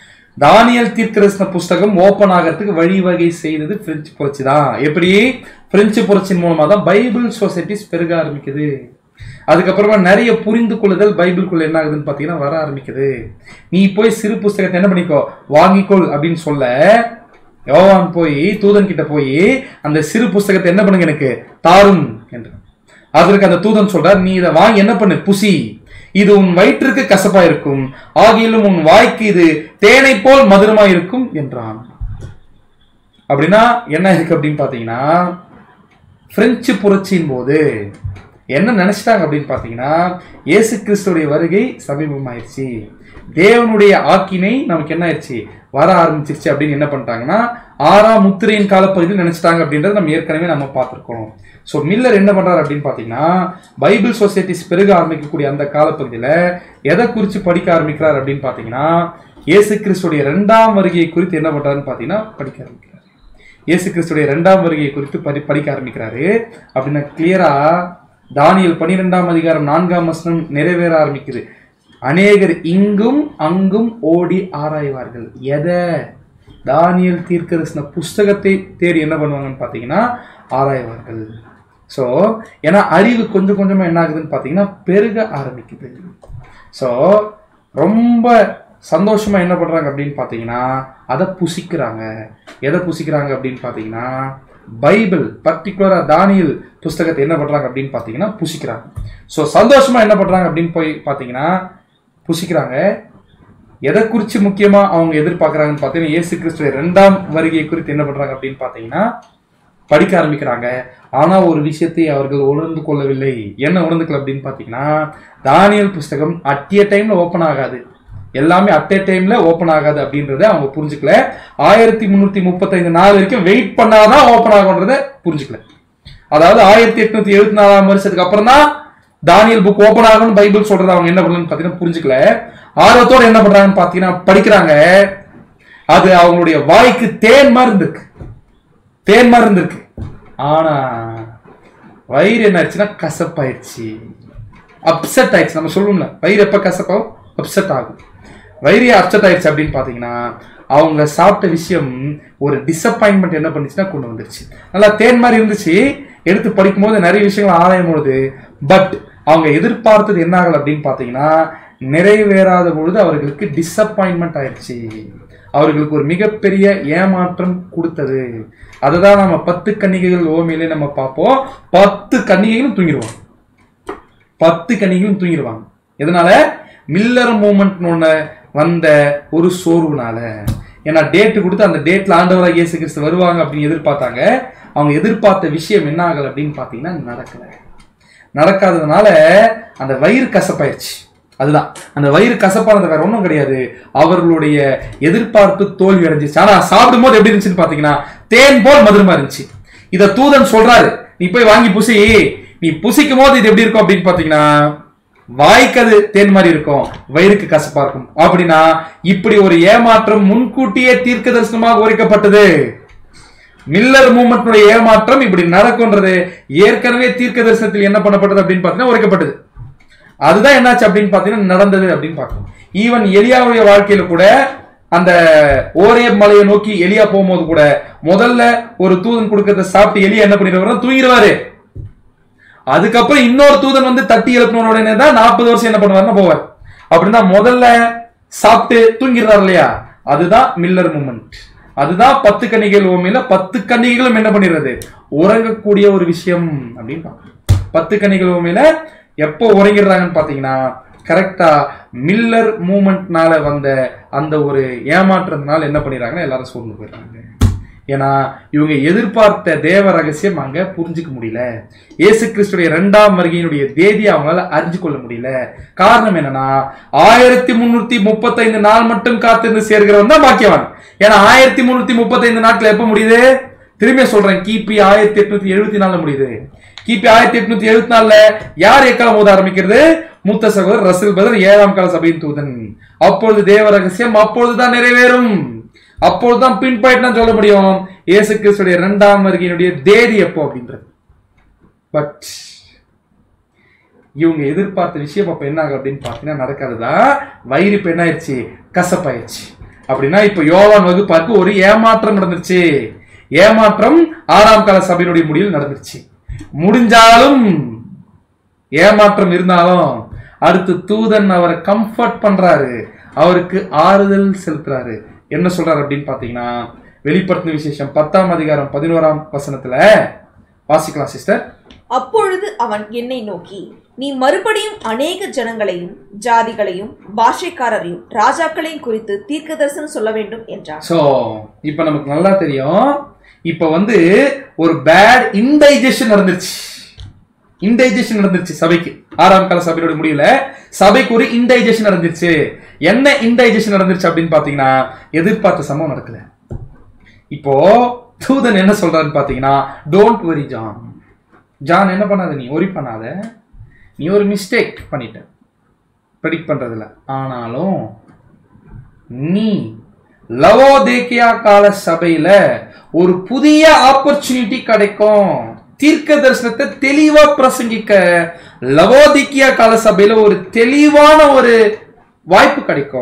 தானியல் தீர்க்கரசன புஸ்தகம் ஓபன் ஆகிறதுக்கு வழிவகை செய்தது பிரெஞ்சு புரட்சி தான் எப்படி பிரெஞ்சு புரட்சியின் மூலமா தான் பைபிள் சொசைட்டிஸ் பெருக ஆரம்பிக்குது அதுக்கப்புறமா நிறைய புரிந்து கொள்ளுதல் பைபிள்குள்ள என்ன ஆகுதுன்னு பார்த்தீங்கன்னா வர ஆரம்பிக்குது நீ போய் சிறு புஸ்தகத்தை என்ன பண்ணிக்கோ வாங்கிக்கொள் அப்படின்னு சொல்ல யோவான் போய் தூதன் கிட்ட போய் அந்த சிறு புஸ்தகத்தை என்ன பண்ணுங்க எனக்கு தாரும் என்று அதற்கு அந்த தூதன் சொல்றார் நீ இதை வாங்கி என்ன பண்ணு புசி இது உன் வயிற்றுக்கு கசப்பா இருக்கும் ஆகிலும் உன் வாய்க்கு இது தேனை போல் மதுரமா இருக்கும் என்றான் அப்படின்னா என்ன இருக்கு அப்படின்னு பாத்தீங்கன்னா பிரெஞ்சு புரட்சியின் போது என்ன நினைச்சிட்டாங்க அப்படின்னு பாத்தீங்கன்னா இயேசு கிறிஸ்துடைய வருகை சமீபமாயிருச்சு தேவனுடைய ஆக்கினை நமக்கு என்ன ஆயிடுச்சு வர ஆரம்பிச்சிருச்சு அப்படின்னு என்ன பண்ணிட்டாங்கன்னா ஆறாம் முத்திரையின் காலப்பகுதியில் நினைச்சிட்டாங்க அப்படின்றத நம்ம ஏற்கனவே நம்ம பார்த்திருக்கோம் ஸோ மில்லர் என்ன பண்றாரு அப்படின்னு பார்த்தீங்கன்னா பைபிள் சொசைட்டிஸ் பெருக ஆரம்பிக்கக்கூடிய அந்த காலப்பகுதியில் எதை குறித்து படிக்க ஆரம்பிக்கிறார் அப்படின்னு பார்த்தீங்கன்னா இயேசு கிறிஸ்துடைய ரெண்டாம் வருகையை குறித்து என்ன பண்றாருன்னு பார்த்தீங்கன்னா படிக்க ஆரம்பிக்கிறார் இயேசு கிறிஸ்துடைய ரெண்டாம் வருகையை குறித்து படி படிக்க ஆரம்பிக்கிறாரு அப்படின்னா கிளியரா தானியல் பனிரெண்டாம் அதிகாரம் நான்காம் வசனம் நிறைவேற ஆரம்பிக்குது அநேகர் இங்கும் அங்கும் ஓடி ஆராய்வார்கள் எதை தானியல் தீர்க்கதரிசன புஸ்தகத்தை தேடி என்ன பண்ணுவாங்கன்னு பார்த்தீங்கன்னா ஆராய்வார்கள் ஸோ ஏன்னா அறிவு கொஞ்சம் கொஞ்சமாக என்ன ஆகுதுன்னு பார்த்தீங்கன்னா பெருக ஆரம்பிக்குது ஸோ ரொம்ப சந்தோஷமா என்ன பண்றாங்க அப்படின்னு பார்த்தீங்கன்னா அதை புசிக்கிறாங்க எதை புசிக்கிறாங்க அப்படின்னு பார்த்தீங்கன்னா பைபிள் பர்டிகுலராக தானியல் புஸ்தகத்தை என்ன பண்றாங்க அப்படின்னு பார்த்தீங்கன்னா புசிக்கிறாங்க ஸோ சந்தோஷமா என்ன பண்றாங்க அப்படின்னு போய் பார்த்தீங்கன்னா புசிக்கிறாங்க எதை குறித்து முக்கியமா அவங்க எதிர்பார்க்கறாங்கன்னு பார்த்தீங்கன்னா இயேசு கிறிஸ்துவ ரெண்டாம் வருகை குறித்து என்ன பண்றாங்க அப்படின்னு பார்த்தீங்கன்னா படிக்க ஆரம்பிக்கிறாங்க ஆனா ஒரு விஷயத்தை அவர்கள் உணர்ந்து கொள்ளவில்லை என்ன உணர்ந்துக்கல அப்படின்னு பார்த்தீங்கன்னா தானியல் புஸ்தகம் அட்டிய டைம்ல ஓப்பன் ஆகாது எல்லாமே அட் டைம்ல ஓப்பன் ஆகாது அப்படின்றத அவங்க புரிஞ்சுக்கல ஆயிரத்தி முன்னூத்தி முப்பத்தைந்து நாள் வரைக்கும் வெயிட் பண்ணாதான் ஓப்பன் ஆகுன்றத புரிஞ்சுக்கல அதாவது ஆயிரத்தி எட்நூத்தி எழுபத்தி நாலாம் வருஷத்துக்கு அப்புறம் தான் தானியல் புக் ஓப்பன் ஆகும்னு பைபிள் சொல்றது அவங்க என்ன பண்ணலன்னு பார்த்தீங்கன்னா புரிஞ்சுக்கல ஆர்வத்தோட என்ன பண்றாங்கன்னு பார்த்தீங்கன்னா படிக்கிறாங்க அது அவங்களுடைய வாய்க்கு தேன் மாதிரி இருந்திருக்கு தேன் மாதிரி இருந்திருக்கு ஆனா வயிறு என்ன ஆயிடுச்சுன்னா கசப்பாயிடுச்சு அப்செட் ஆயிடுச்சு நம்ம சொல்லுவோம்ல வயிறு எப்ப கசப்பாகும் அப்செட் ஆகும் வயிறு அப்செட் ஆயிடுச்சு அப்படின்னு பார்த்தீங்கன்னா அவங்க சாப்பிட்ட விஷயம் ஒரு டிசப்பாயின்மெண்ட் என்ன பண்ணுச்சுன்னா கொண்டு வந்துருச்சு நல்லா தேன் மாதிரி இருந்துச்சு எடுத்து படிக்கும்போது நிறைய விஷயங்கள் ஆராயும் பொழுது பட் அவங்க எதிர்பார்த்தது என்ன ஆகல அப்படின்னு பார்த்தீங்கன்னா நிறைவேறாத பொழுது அவர்களுக்கு டிசப்பாயின்மெண்ட் ஆயிடுச்சு அவர்களுக்கு ஒரு மிகப்பெரிய ஏமாற்றம் கொடுத்தது அதுதான் நம்ம பத்து கன்னிகைகள் ஓமையிலே நம்ம பார்ப்போம் பத்து கன்னிகைகளும் தூங்கிடுவாங்க பத்து கன்னிகளும் தூங்கிடுவாங்க எதனால மில்லர் மூமெண்ட் ஒன்று வந்த ஒரு சோர்வுனால ஏன்னா டேட்டு கொடுத்து அந்த டேட்ல ஆண்டவராக இயேசு கிறிஸ்து வருவாங்க அப்படின்னு எதிர்பார்த்தாங்க அவங்க எதிர்பார்த்த விஷயம் என்ன ஆகல அப்படின்னு பார்த்தீங்கன்னா நடக்கல நடக்காததுனால அந்த வயிறு கசப்பாயிருச்சு அதுதான் அந்த வயிறு கசப்பானது வேற ஒன்றும் கிடையாது அவர்களுடைய எதிர்பார்ப்பு தோல்வி அடைஞ்சிச்சு ஆனா சாப்பிடும்போது எப்படி இருந்துச்சுன்னு பாத்தீங்கன்னா தேன் போல் மதுரமா இருந்துச்சு இத தூதன் சொல்றாரு நீ போய் வாங்கி புசி நீ புசிக்கும் போது இது எப்படி இருக்கும் அப்படின்னு பாத்தீங்கன்னா வாய்க்கு அது தேன் மாதிரி இருக்கும் வயிறுக்கு கசப்பா இருக்கும் அப்படின்னா இப்படி ஒரு ஏமாற்றம் முன்கூட்டியே தீர்க்க தரிசனமாக உரைக்கப்பட்டது மில்லர் மூமெண்ட்னுடைய ஏமாற்றம் இப்படி நடக்கும்ன்றது ஏற்கனவே தீர்க்க தரிசனத்தில் என்ன பண்ணப்பட்டது அப்படின்னு பார்த்தீங்கன்னா உரைக்கப்பட்டது அதுதான் என்னாச்சு அப்படின்னு பார்த்தீங்கன்னா நடந்தது அப்படின்னு பார்க்கணும் ஈவன் எலியாவுடைய வாழ்க்கையில கூட அந்த ஓரே மலையை நோக்கி எலியா போகும்போது கூட முதல்ல ஒரு தூதன் கொடுக்கறத சாப்பிட்டு எலியா என்ன பண்ணிடுவாரு தூங்கிடுவாரு அதுக்கப்புறம் இன்னொரு தூதன் வந்து தட்டி எழுப்பின உடனே தான் நாற்பது வருஷம் என்ன பண்ணுவாருன்னா போவார் அப்படின்னா முதல்ல சாப்பிட்டு தூங்கிடுறாரு இல்லையா அதுதான் மில்லர் மூமெண்ட் அதுதான் பத்து கன்னிகள் ஓமையில பத்து கன்னிகளும் என்ன பண்ணிடுறது உறங்கக்கூடிய ஒரு விஷயம் அப்படின்னு பார்க்கணும் பத்து கன்னிகள் ஓமையில எப்போ உறங்கிடுறாங்கன்னு பார்த்தீங்கன்னா கரெக்டா மில்லர் மூமெண்ட்னால வந்த அந்த ஒரு ஏமாற்றத்தினால என்ன பண்ணிடுறாங்கன்னா எல்லாரும் சோர்ந்து போயிடுறாங்க ஏன்னா இவங்க எதிர்பார்த்த தேவ ரகசியம் அங்க புரிஞ்சுக்க முடியல இயேசு கிறிஸ்துடைய இரண்டாம் வருகையினுடைய தேதியை அவங்களால அறிஞ்சு கொள்ள முடியல காரணம் என்னன்னா ஆயிரத்தி முன்னூத்தி முப்பத்தைந்து நாள் மட்டும் காத்திருந்து சேர்கிறவன் தான் பாக்கியவான் ஏன்னா ஆயிரத்தி முன்னூத்தி முப்பத்தைந்து நாட்கள் எப்ப முடியுது திரும்பிய சொல்றேன் கிபி ஆயிரத்தி எட்நூத்தி எழுபத்தி நாலுல முடியுது கிபி ஆயிரத்தி எட்நூத்தி எழுபத்தி நாலுல யார் எக்காலம் ஓத ஆரம்பிக்கிறது மூத்த சகோதரர் ரசில் பதர் ஏழாம் கால சபையின் தூதன் அப்பொழுது தேவ ரகசியம் அப்பொழுதுதான் நிறைவேறும் அப்பொழுதுதான் பின் பாயிண்ட் சொல்ல முடியும் இயேசு கிறிஸ்துடைய இரண்டாம் வருகையினுடைய தேதி எப்போ அப்படின்றது பட் இவங்க எதிர்பார்த்த விஷயம் அப்ப என்ன ஆகும் அப்படின்னு பார்த்தீங்கன்னா நடக்காதுதான் வயிறு இப்ப என்ன ஆயிடுச்சு கசப்பாயிருச்சு அப்படின்னா இப்ப யோவான் வகுப்பாருக்கு ஒரு ஏமாற்றம் நடந்துருச்சு ஏமாற்றம் ஆறாம் கால சபையினுடைய முடிவில் நடந்துருச்சு முடிஞ்சாலும் ஏமாற்றம் இருந்தாலும் அடுத்து தூதன் அவரை கம்ஃபர்ட் பண்றாரு அவருக்கு ஆறுதல் செலுத்துறாரு என்ன சொல்றாரு அப்படின்னு பாத்தீங்கன்னா வெளிப்படுத்தின விசேஷம் பத்தாம் அதிகாரம் பதினோராம் வசனத்துல வாசிக்கலாம் சிஸ்டர் அப்பொழுது அவன் என்னை நோக்கி நீ மறுபடியும் அநேக ஜனங்களையும் ஜாதிகளையும் பாஷைக்காரரையும் ராஜாக்களையும் குறித்து தீர்க்க தரிசனம் சொல்ல வேண்டும் என்றான் ஸோ இப்போ நமக்கு நல்லா தெரியும் இப்போ வந்து ஒரு பேட் இன்டைஜஷன் நடந்துருச்சு இன்டைஜஷன் நடந்துருச்சு சபைக்கு ஆறாம் கால சபையோட முடியல சபைக்கு ஒரு இன்டைஜஷன் நடந்துருச்சு என்ன இன்டைஜஷன் நடந்துருச்சு அப்படின்னு பாத்தீங்கன்னா எதிர்பார்த்த சம்பவம் நடக்கல இப்போ தூதன் என்ன சொல்றாருன்னு பாத்தீங்கன்னா டோன்ட் வரி ஜான் ஜான் என்ன பண்ணாத நீ ஒரி பண்ணாத நீ ஒரு மிஸ்டேக் பண்ணிட்ட ப்ரெடிக்ட் பண்றதுல ஆனாலும் நீ லவோதேக்கியா கால சபையில ஒரு புதிய ஆப்பர்ச்சுனிட்டி கிடைக்கும் தீர்க்க தரிசனத்தை தெளிவா பிரசங்கிக்க லவோதிக்கியா கால சபையில ஒரு தெளிவான ஒரு வாய்ப்பு கிடைக்கும்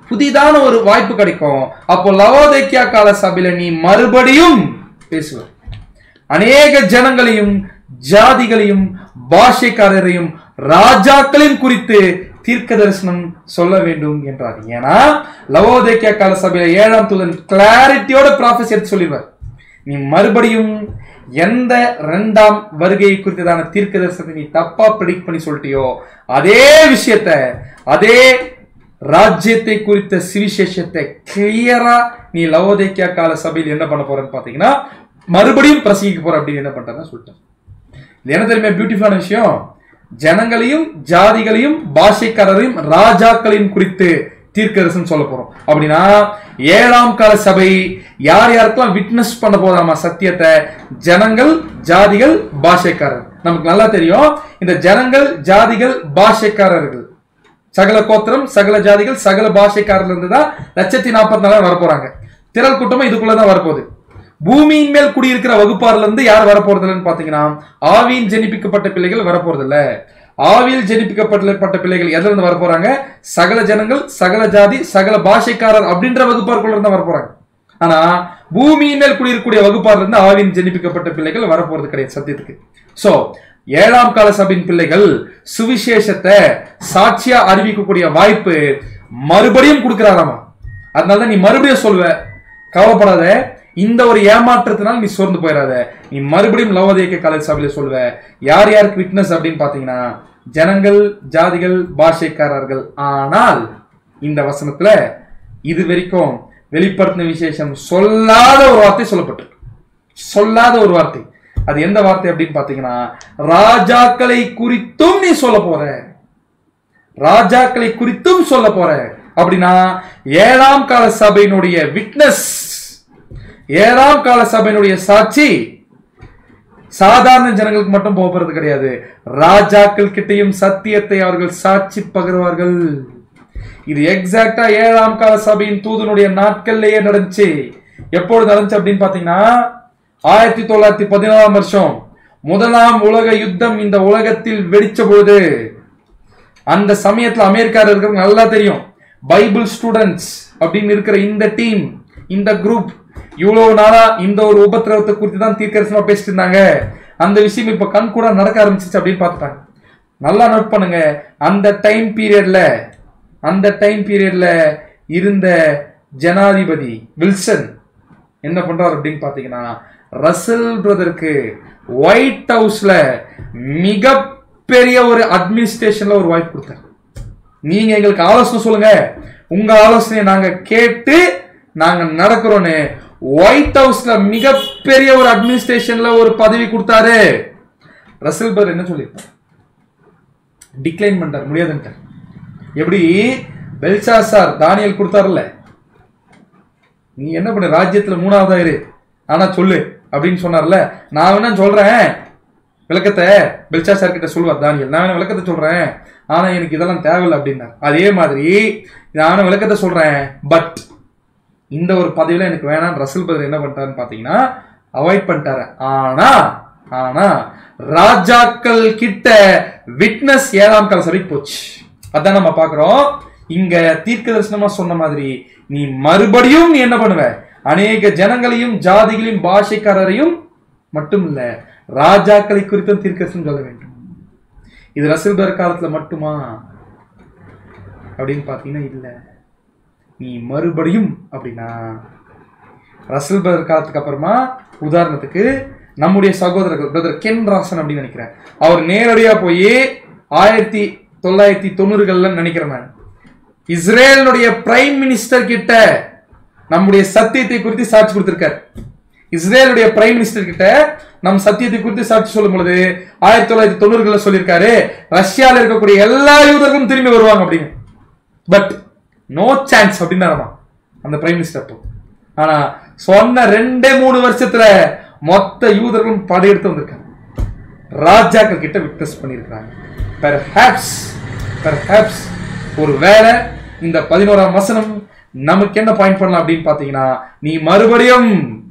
புதிதான ஒரு வாய்ப்பு கிடைக்கும் அப்போ லவோதேக்கியா கால சபையில நீ மறுபடியும் பேசுவ அநேக ஜனங்களையும் ஜாதிகளையும் பாஷைக்காரரையும் ராஜாக்களையும் குறித்து தீர்க்க தரிசனம் சொல்ல வேண்டும் என்றார் ஏன்னா லவோதேக்கியா கால சபையில ஏழாம் தூதன் கிளாரிட்டியோட ப்ராஃபஸ் எடுத்து சொல்லிடுவார் நீ மறுபடியும் எந்த இரண்டாம் வருகையை குறித்ததான தீர்க்க தரிசனத்தை நீ தப்பா ப்ரெடிக்ட் பண்ணி சொல்லிட்டியோ அதே விஷயத்த அதே ராஜ்யத்தை குறித்த சுவிசேஷத்தை கிளியரா நீ லவோதேக்கியா கால சபையில் என்ன பண்ண போறன்னு பாத்தீங்கன்னா மறுபடியும் பிரசங்கிக்க போற அப்படின்னு என்ன பண்றேன்னு சொல்லிட்டேன் இது என்ன தெரியுமா பியூட்டிஃபுல்லான விஷயம் ஜனங்களையும் ஜாதிகளையும் பாஷைக்காரரையும் ராஜாக்களையும் குறித்து தீர்க்கரசன் சொல்ல போறோம் அப்படின்னா ஏழாம் கால சபை யார் யாருக்கெல்லாம் விட்னஸ் பண்ண போதாமா சத்தியத்தை ஜனங்கள் ஜாதிகள் பாஷைக்காரர் நமக்கு நல்லா தெரியும் இந்த ஜனங்கள் ஜாதிகள் பாஷைக்காரர்கள் சகல கோத்திரம் சகல ஜாதிகள் சகல பாஷைக்காரர்ல இருந்து தான் லட்சத்தி நாற்பத்தி நாலு வரப்போறாங்க திரள் கூட்டமும் இதுக்குள்ளதான் வரப்போகுது பூமியின் மேல் குடியிருக்கிற வகுப்பார்ல இருந்து யார் வரப்போறதில்லன்னு பாத்தீங்கன்னா ஆவியின் ஜெனிப்பிக்கப்பட்ட பிள்ளைகள் வரப்போறதில்ல ஆவியில் ஜெனிப்பிக்கப்பட்ட பிள்ளைகள் எதுல இருந்து வரப்போறாங்க சகல ஜனங்கள் சகல ஜாதி சகல பாஷைக்காரர் அப்படின்ற வகுப்பாருக்குள்ள இருந்து வரப்போறாங்க ஆனா பூமியின் மேல் குடியிருக்கக்கூடிய வகுப்பார்ல இருந்து ஆவியின் ஜெனிப்பிக்கப்பட்ட பிள்ளைகள் வரப்போறது கிடையாது சத்தியத்துக்கு சோ ஏழாம் கால சபையின் பிள்ளைகள் சுவிசேஷத்தை சாட்சியா அறிவிக்கக்கூடிய வாய்ப்பு மறுபடியும் கொடுக்கிறாராமா அதனால நீ மறுபடியும் சொல்லுவ கவலைப்படாத இந்த ஒரு ஏமாற்றத்தினால் நீ சோர்ந்து போயிடாத நீ மறுபடியும் லவோதேக்க காலேஜ் சபையில சொல்லுவ யார் யாருக்கு விட்னஸ் அப்படின்னு பாத்தீங்கன்னா ஜனங்கள் ஜாதிகள் பாஷைக்காரர்கள் ஆனால் இந்த வசனத்துல இது வரைக்கும் வெளிப்படுத்தின விசேஷம் சொல்லாத ஒரு வார்த்தை சொல்லப்பட்டிருக்கு சொல்லாத ஒரு வார்த்தை அது எந்த வார்த்தை அப்படின்னு பாத்தீங்கன்னா ராஜாக்களை குறித்தும் நீ சொல்ல போற ராஜாக்களை குறித்தும் சொல்ல போற அப்படின்னா ஏழாம் கால சபையினுடைய விட்னஸ் ஏழாம் கால சபையினுடைய சாட்சி சாதாரண ஜனங்களுக்கு மட்டும் போகிறது கிடையாது ராஜாக்கள் கிட்டையும் சத்தியத்தை அவர்கள் சாட்சி பகிர்வார்கள் இது எக்ஸாக்டா ஏழாம் கால சபையின் தூதனுடைய நாட்கள்லயே நடந்துச்சு எப்பொழுது நடந்துச்சு அப்படின்னு பாத்தீங்கன்னா ஆயிரத்தி தொள்ளாயிரத்தி பதினாலாம் வருஷம் முதலாம் உலக யுத்தம் இந்த உலகத்தில் வெடிச்ச பொழுது அந்த சமயத்துல அமெரிக்கால இருக்கிறவங்க நல்லா தெரியும் பைபிள் ஸ்டூடெண்ட்ஸ் அப்படின்னு இருக்கிற இந்த டீம் இந்த குரூப் இவ்வளவு நாளா இந்த ஒரு உபத்திரவத்தை குறித்து தான் தீர்க்கரசமா பேசிட்டு இருந்தாங்க அந்த விஷயம் இப்ப கண் கூட நடக்க ஆரம்பிச்சிச்சு அப்படின்னு பார்த்துட்டாங்க நல்லா நோட் பண்ணுங்க அந்த டைம் பீரியட்ல அந்த டைம் பீரியட்ல இருந்த ஜனாதிபதி வில்சன் என்ன பண்றாரு அப்படின்னு பாத்தீங்கன்னா ரசல் பிரதருக்கு ஒயிட் ஹவுஸ்ல மிகப்பெரிய ஒரு அட்மினிஸ்ட்ரேஷன்ல ஒரு வாய்ப்பு கொடுத்தாரு நீங்க எங்களுக்கு ஆலோசனை சொல்லுங்க உங்க ஆலோசனையை நாங்க கேட்டு நாங்க நடக்கிறோன்னு ஒயிட் ஹவுஸ்ல மிகப்பெரிய ஒரு அட்மினிஸ்ட்ரேஷன்ல ஒரு பதவி கொடுத்தாரு ரசல் பிரதர் என்ன சொல்லியிருப்பார் டிக்ளைன் பண்ணிட்டார் முடியாதுன்ட்டார் எப்படி பெல்சா சார் தானியல் கொடுத்தாருல்ல நீ என்ன பண்ண ராஜ்யத்துல மூணாவதா இரு ஆனா சொல்லு அப்படின்னு சொன்னார்ல நான் வேணா சொல்றேன் விளக்கத்தை பெல்சா சார் கிட்ட சொல்லுவார் தானியல் நான் வேணா விளக்கத்தை சொல்றேன் ஆனா எனக்கு இதெல்லாம் தேவையில்லை அப்படின்னார் அதே மாதிரி நானும் விளக்கத்தை சொல்றேன் பட் இந்த ஒரு பதவியில எனக்கு வேணாம் ரசல் பதில் என்ன பண்ணிட்டாருன்னு பாத்தீங்கன்னா அவாய்ட் பண்ணிட்டாரு ஆனா ஆனா ராஜாக்கள் கிட்ட விட்னஸ் ஏழாம் கால சபைக்கு போச்சு அதான் நம்ம பாக்குறோம் இங்க தீர்க்க தரிசனமா சொன்ன மாதிரி நீ மறுபடியும் நீ என்ன பண்ணுவ அநேக ஜனங்களையும் ஜாதிகளையும் பாஷைக்காரரையும் மட்டும் இல்ல ராஜாக்களை குறித்தும் தீர்க்கதரிசனம் சொல்ல வேண்டும் இது ரசல்பர் காலத்துல மட்டுமா அப்படின்னு பாத்தீங்கன்னா இல்ல நீ மறுபடியும் அப்படின்னா ரசல்பர் காலத்துக்கு அப்புறமா உதாரணத்துக்கு நம்முடைய சகோதரர்கள் பிரதர் கென் ராசன் அப்படின்னு நினைக்கிறேன் அவர் நேரடியா போய் ஆயிரத்தி தொள்ளாயிரத்தி தொண்ணூறுகள்ல நினைக்கிறேன் நான் இஸ்ரேலுடைய பிரைம் மினிஸ்டர் கிட்ட நம்முடைய சத்தியத்தை குறித்து சாட்சி கொடுத்திருக்கார் இஸ்ரேலுடைய பிரைம் மினிஸ்டர் கிட்ட நம் சத்தியத்தை குறித்து சாட்சி சொல்லும் பொழுது ஆயிரத்தி தொள்ளாயிரத்தி தொண்ணூறுகள்ல சொல்லியிருக்காரு ரஷ்யால இருக்கக்கூடிய எல்லா யூதர்களும் திரும்பி வருவாங்க அப்படின்னு பட் நோ சான்ஸ் அப்படின்னாரமா அந்த பிரைம் மினிஸ்டர் அப்போ ஆனா சொன்ன ரெண்டே மூணு வருஷத்துல மொத்த யூதர்களும் படையெடுத்து வந்திருக்காங்க ராஜாக்கள் கிட்ட விட்னஸ் பண்ணியிருக்காங்க பெர்ஹாப்ஸ் பெர்ஹாப்ஸ் ஒரு வேலை இந்த பதினோராம் வசனம் நமக்கு என்ன பாயிண்ட் பண்ணலாம் அப்படின்னு பாத்தீங்கன்னா நீ மறுபடியும்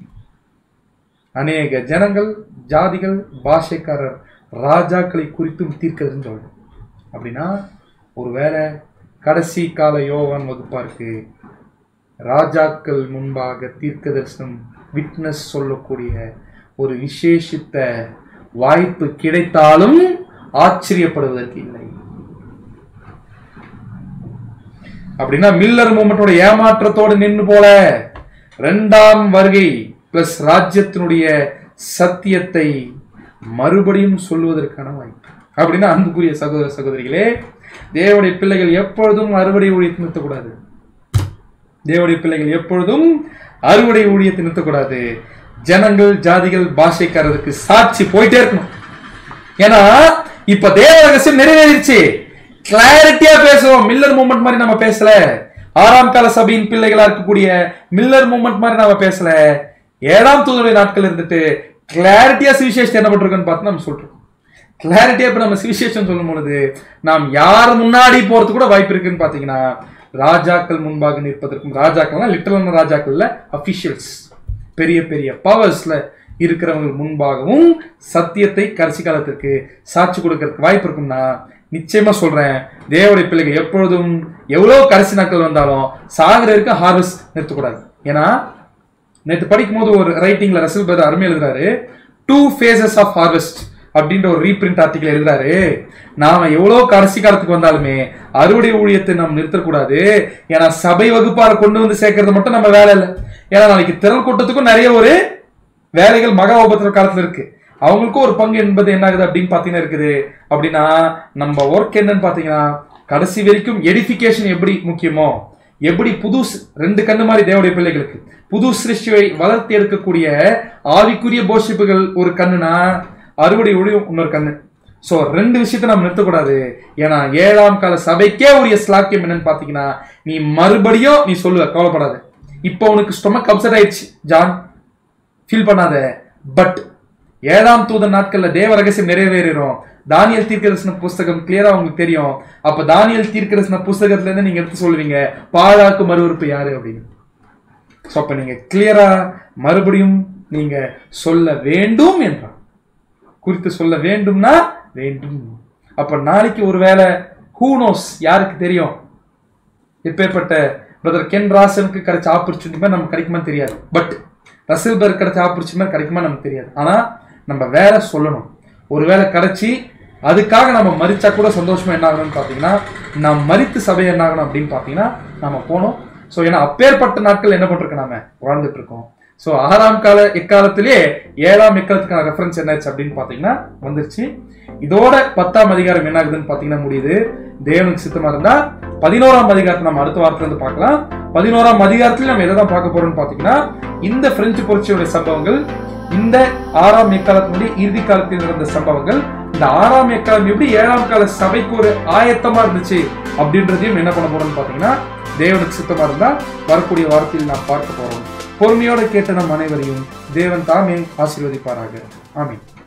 அநேக ஜனங்கள் ஜாதிகள் பாஷைக்காரர் ராஜாக்களை குறித்தும் தீர்க்கதுன்னு சொல்லணும் அப்படின்னா ஒருவேளை கடைசி கால யோவான் வகுப்பா இருக்கு ராஜாக்கள் முன்பாக தீர்க்க தரிசனம் விட்னஸ் சொல்லக்கூடிய ஒரு விசேஷித்த வாய்ப்பு கிடைத்தாலும் ஆச்சரியப்படுவதற்கு இல்லை அப்படின்னா மில்லர் மூமெண்டோட ஏமாற்றத்தோடு நின்று போல இரண்டாம் வருகை பிளஸ் ராஜ்யத்தினுடைய சத்தியத்தை மறுபடியும் சொல்லுவதற்கான வாய்ப்பு அப்படின்னா அன்புக்குரிய சகோதர சகோதரிகளே தேவனுடைய பிள்ளைகள் எப்பொழுதும் அறுவடை ஊழியத்தை நிறுத்தக்கூடாது தேவனுடைய பிள்ளைகள் எப்பொழுதும் அறுவடை ஊழியத்தை நிறுத்தக்கூடாது ஜனங்கள் ஜாதிகள் பாஷைக்காரருக்கு சாட்சி போயிட்டே இருக்கணும் ஏன்னா இப்ப தேவ ரகசியம் நிறைவேறிடுச்சு கிளாரிட்டியா பேசுவோம் மில்லர் மூமெண்ட் மாதிரி நம்ம பேசல ஆறாம் கால சபையின் பிள்ளைகளா இருக்கக்கூடிய மில்லர் மூமெண்ட் மாதிரி நம்ம பேசல ஏழாம் தூதருடைய நாட்கள் இருந்துட்டு கிளாரிட்டியா சுவிசேஷம் என்ன பண்றோம்னு பார்த்து நம்ம சொல்றோம் கிளாரிட்டியா இப்ப நம்ம சுவிசேஷம் சொல்லும் பொழுது நாம் யார் முன்னாடி போறது கூட வாய்ப்பு இருக்குன்னு பாத்தீங்கன்னா ராஜாக்கள் முன்பாக நிற்பதற்கும் ராஜாக்கள்னா லிட்டரலான ராஜாக்கள்ல அபிஷியல்ஸ் பெரிய பெரிய பவர்ஸ்ல இருக்கிறவங்க முன்பாகவும் சத்தியத்தை கடைசி காலத்திற்கு சாட்சி கொடுக்கறதுக்கு வாய்ப்பு இருக்கும்னா நிச்சயமா சொல்றேன் தேவடைய பிள்ளைகள் எப்பொழுதும் எவ்வளவு கடைசி நாட்கள் வந்தாலும் சாகிற இருக்க ஹார்வெஸ்ட் நிறுத்தக்கூடாது ஏன்னா நேற்று படிக்கும் போது ஒரு ரைட்டிங்ல ரசல் பிரதர் அருமை எழுதுறாரு டூ ஃபேசஸ் ஆஃப் ஹார்வெஸ்ட் அப்படின்ற ஒரு ரீபிரிண்ட் ஆர்டிகல் எழுதுறாரு நாம எவ்வளவு கடைசி காலத்துக்கு வந்தாலுமே அறுவடை ஊழியத்தை நாம் நிறுத்தக்கூடாது ஏன்னா சபை வகுப்பால கொண்டு வந்து சேர்க்கறது மட்டும் நம்ம வேலை இல்லை ஏன்னா நாளைக்கு திரள் கூட்டத்துக்கும் நிறைய ஒரு வேலைகள் மகா உபத்திர காலத்துல இருக்கு அவங்களுக்கும் ஒரு பங்கு என்பது என்ன ஆகுது அப்படின்னு பாத்தீங்கன்னா இருக்குது அப்படின்னா நம்ம ஒர்க் என்னன்னு பாத்தீங்கன்னா கடைசி வரைக்கும் எடிஃபிகேஷன் எப்படி முக்கியமோ எப்படி புது ஸ்- ரெண்டு கண்ணு மாதிரி தேவடைய பிள்ளைகளுக்கு புது சிருஷ்டியை வளர்த்து எடுக்கக்கூடிய ஆவிக்குரிய போஷிப்புகள் ஒரு கண்ணுனா அறுவடை ஒளியும் இன்னொரு கண்ணு சோ ரெண்டு விஷயத்தை நம்ம நிறுத்தக்கூடாது ஏன்னா ஏழாம் கால சபைக்கே உரிய ஸ்லாக்கியம் என்னன்னு பாத்தீங்கன்னா நீ மறுபடியும் நீ சொல்லுவ கவலைப்படாத இப்போ உனக்கு ஸ்டொமக் அப்செட் ஆயிடுச்சு ஜான் ஃபீல் பண்ணாத பட் ஏழாம் தூதன் நாட்கள்ல தேவ ரகசியம் நிறைவேறும் தானியல் தீர்க்கதரிசன புஸ்தகம் கிளியரா உங்களுக்கு தெரியும் அப்ப தானியல் தீர்க்கதரிசன புஸ்தகத்துல இருந்து நீங்க எடுத்து சொல்லுவீங்க பாழாக்கு மறுவுறுப்பு யாரு அப்படின்னு சோ அப்ப நீங்க கிளியரா மறுபடியும் நீங்க சொல்ல வேண்டும் என்றான் குறித்து சொல்ல வேண்டும்னா வேண்டும் அப்ப நாளைக்கு ஒருவேளை ஹூ நோஸ் யாருக்கு தெரியும் எப்பேற்பட்ட பிரதர் கென் ராசனுக்கு கிடைச்ச ஆப்பர்ச்சுனிட்டி மாதிரி நமக்கு கிடைக்குமான்னு தெரியாது பட் ரசில் பேர் கிடைச்ச ஆப்பர்ச்சுனிட்டி மாதிரி கிடைக்குமா நமக்கு தெரியாது ஆனா நம்ம வேலை சொல்லணும் ஒருவேளை கிடைச்சி அதுக்காக நம்ம மறிச்சா கூட சந்தோஷமா என்ன ஆகணும்னு பார்த்தீங்கன்னா நாம் மறித்து சபை என்ன ஆகணும் அப்படின்னு பார்த்தீங்கன்னா நம்ம போனோம் ஸோ ஏன்னா அப்பேற்பட்ட நாட்கள் என்ன பண்ணிருக்கோம் நாம வாழ்ந்துட்டு இருக்கோம் ஸோ ஆறாம் கால எக்காலத்திலே ஏழாம் எக்காலத்துக்கான ரெஃபரன்ஸ் என்னாச்சு அப்படின்னு பார்த்தீங்கன்னா வந்துருச்சு இதோட பத்தாம் அதிகாரம் என்ன ஆகுதுன்னு பார்த்தீங்கன்னா முடியுது தேவனுக்கு சித்தமா இருந்தா பதினோராம் அதிகாரத்தை நம்ம அடுத்த வாரத்துல இருந்து பார்க்கலாம் பதினோராம் அதிகாரத்துல நம்ம எதை தான் பார்க்க போறோம்னு பார்த்தீங்கன்னா இந்த பிரெஞ்சு புரட்சியுடைய சம்பவங்கள் இந்த ஆறாம் எக்காலத்தினுடைய இறுதி காலத்தில் நடந்த சம்பவங்கள் இந்த ஆறாம் எக்காலம் எப்படி ஏழாம் கால சபைக்கு ஒரு ஆயத்தமா இருந்துச்சு அப்படின்றதையும் என்ன பண்ண போறோம்னு பார்த்தீங்கன்னா தேவனுக்கு சித்தமா இருந்தா வரக்கூடிய வாரத்தில் நாம் பார்க்க போறோம் பொறுமையோடு கேட்ட நம் அனைவரையும் தேவன் தாமே ஆசீர்வதிப்பாராக ஆமென்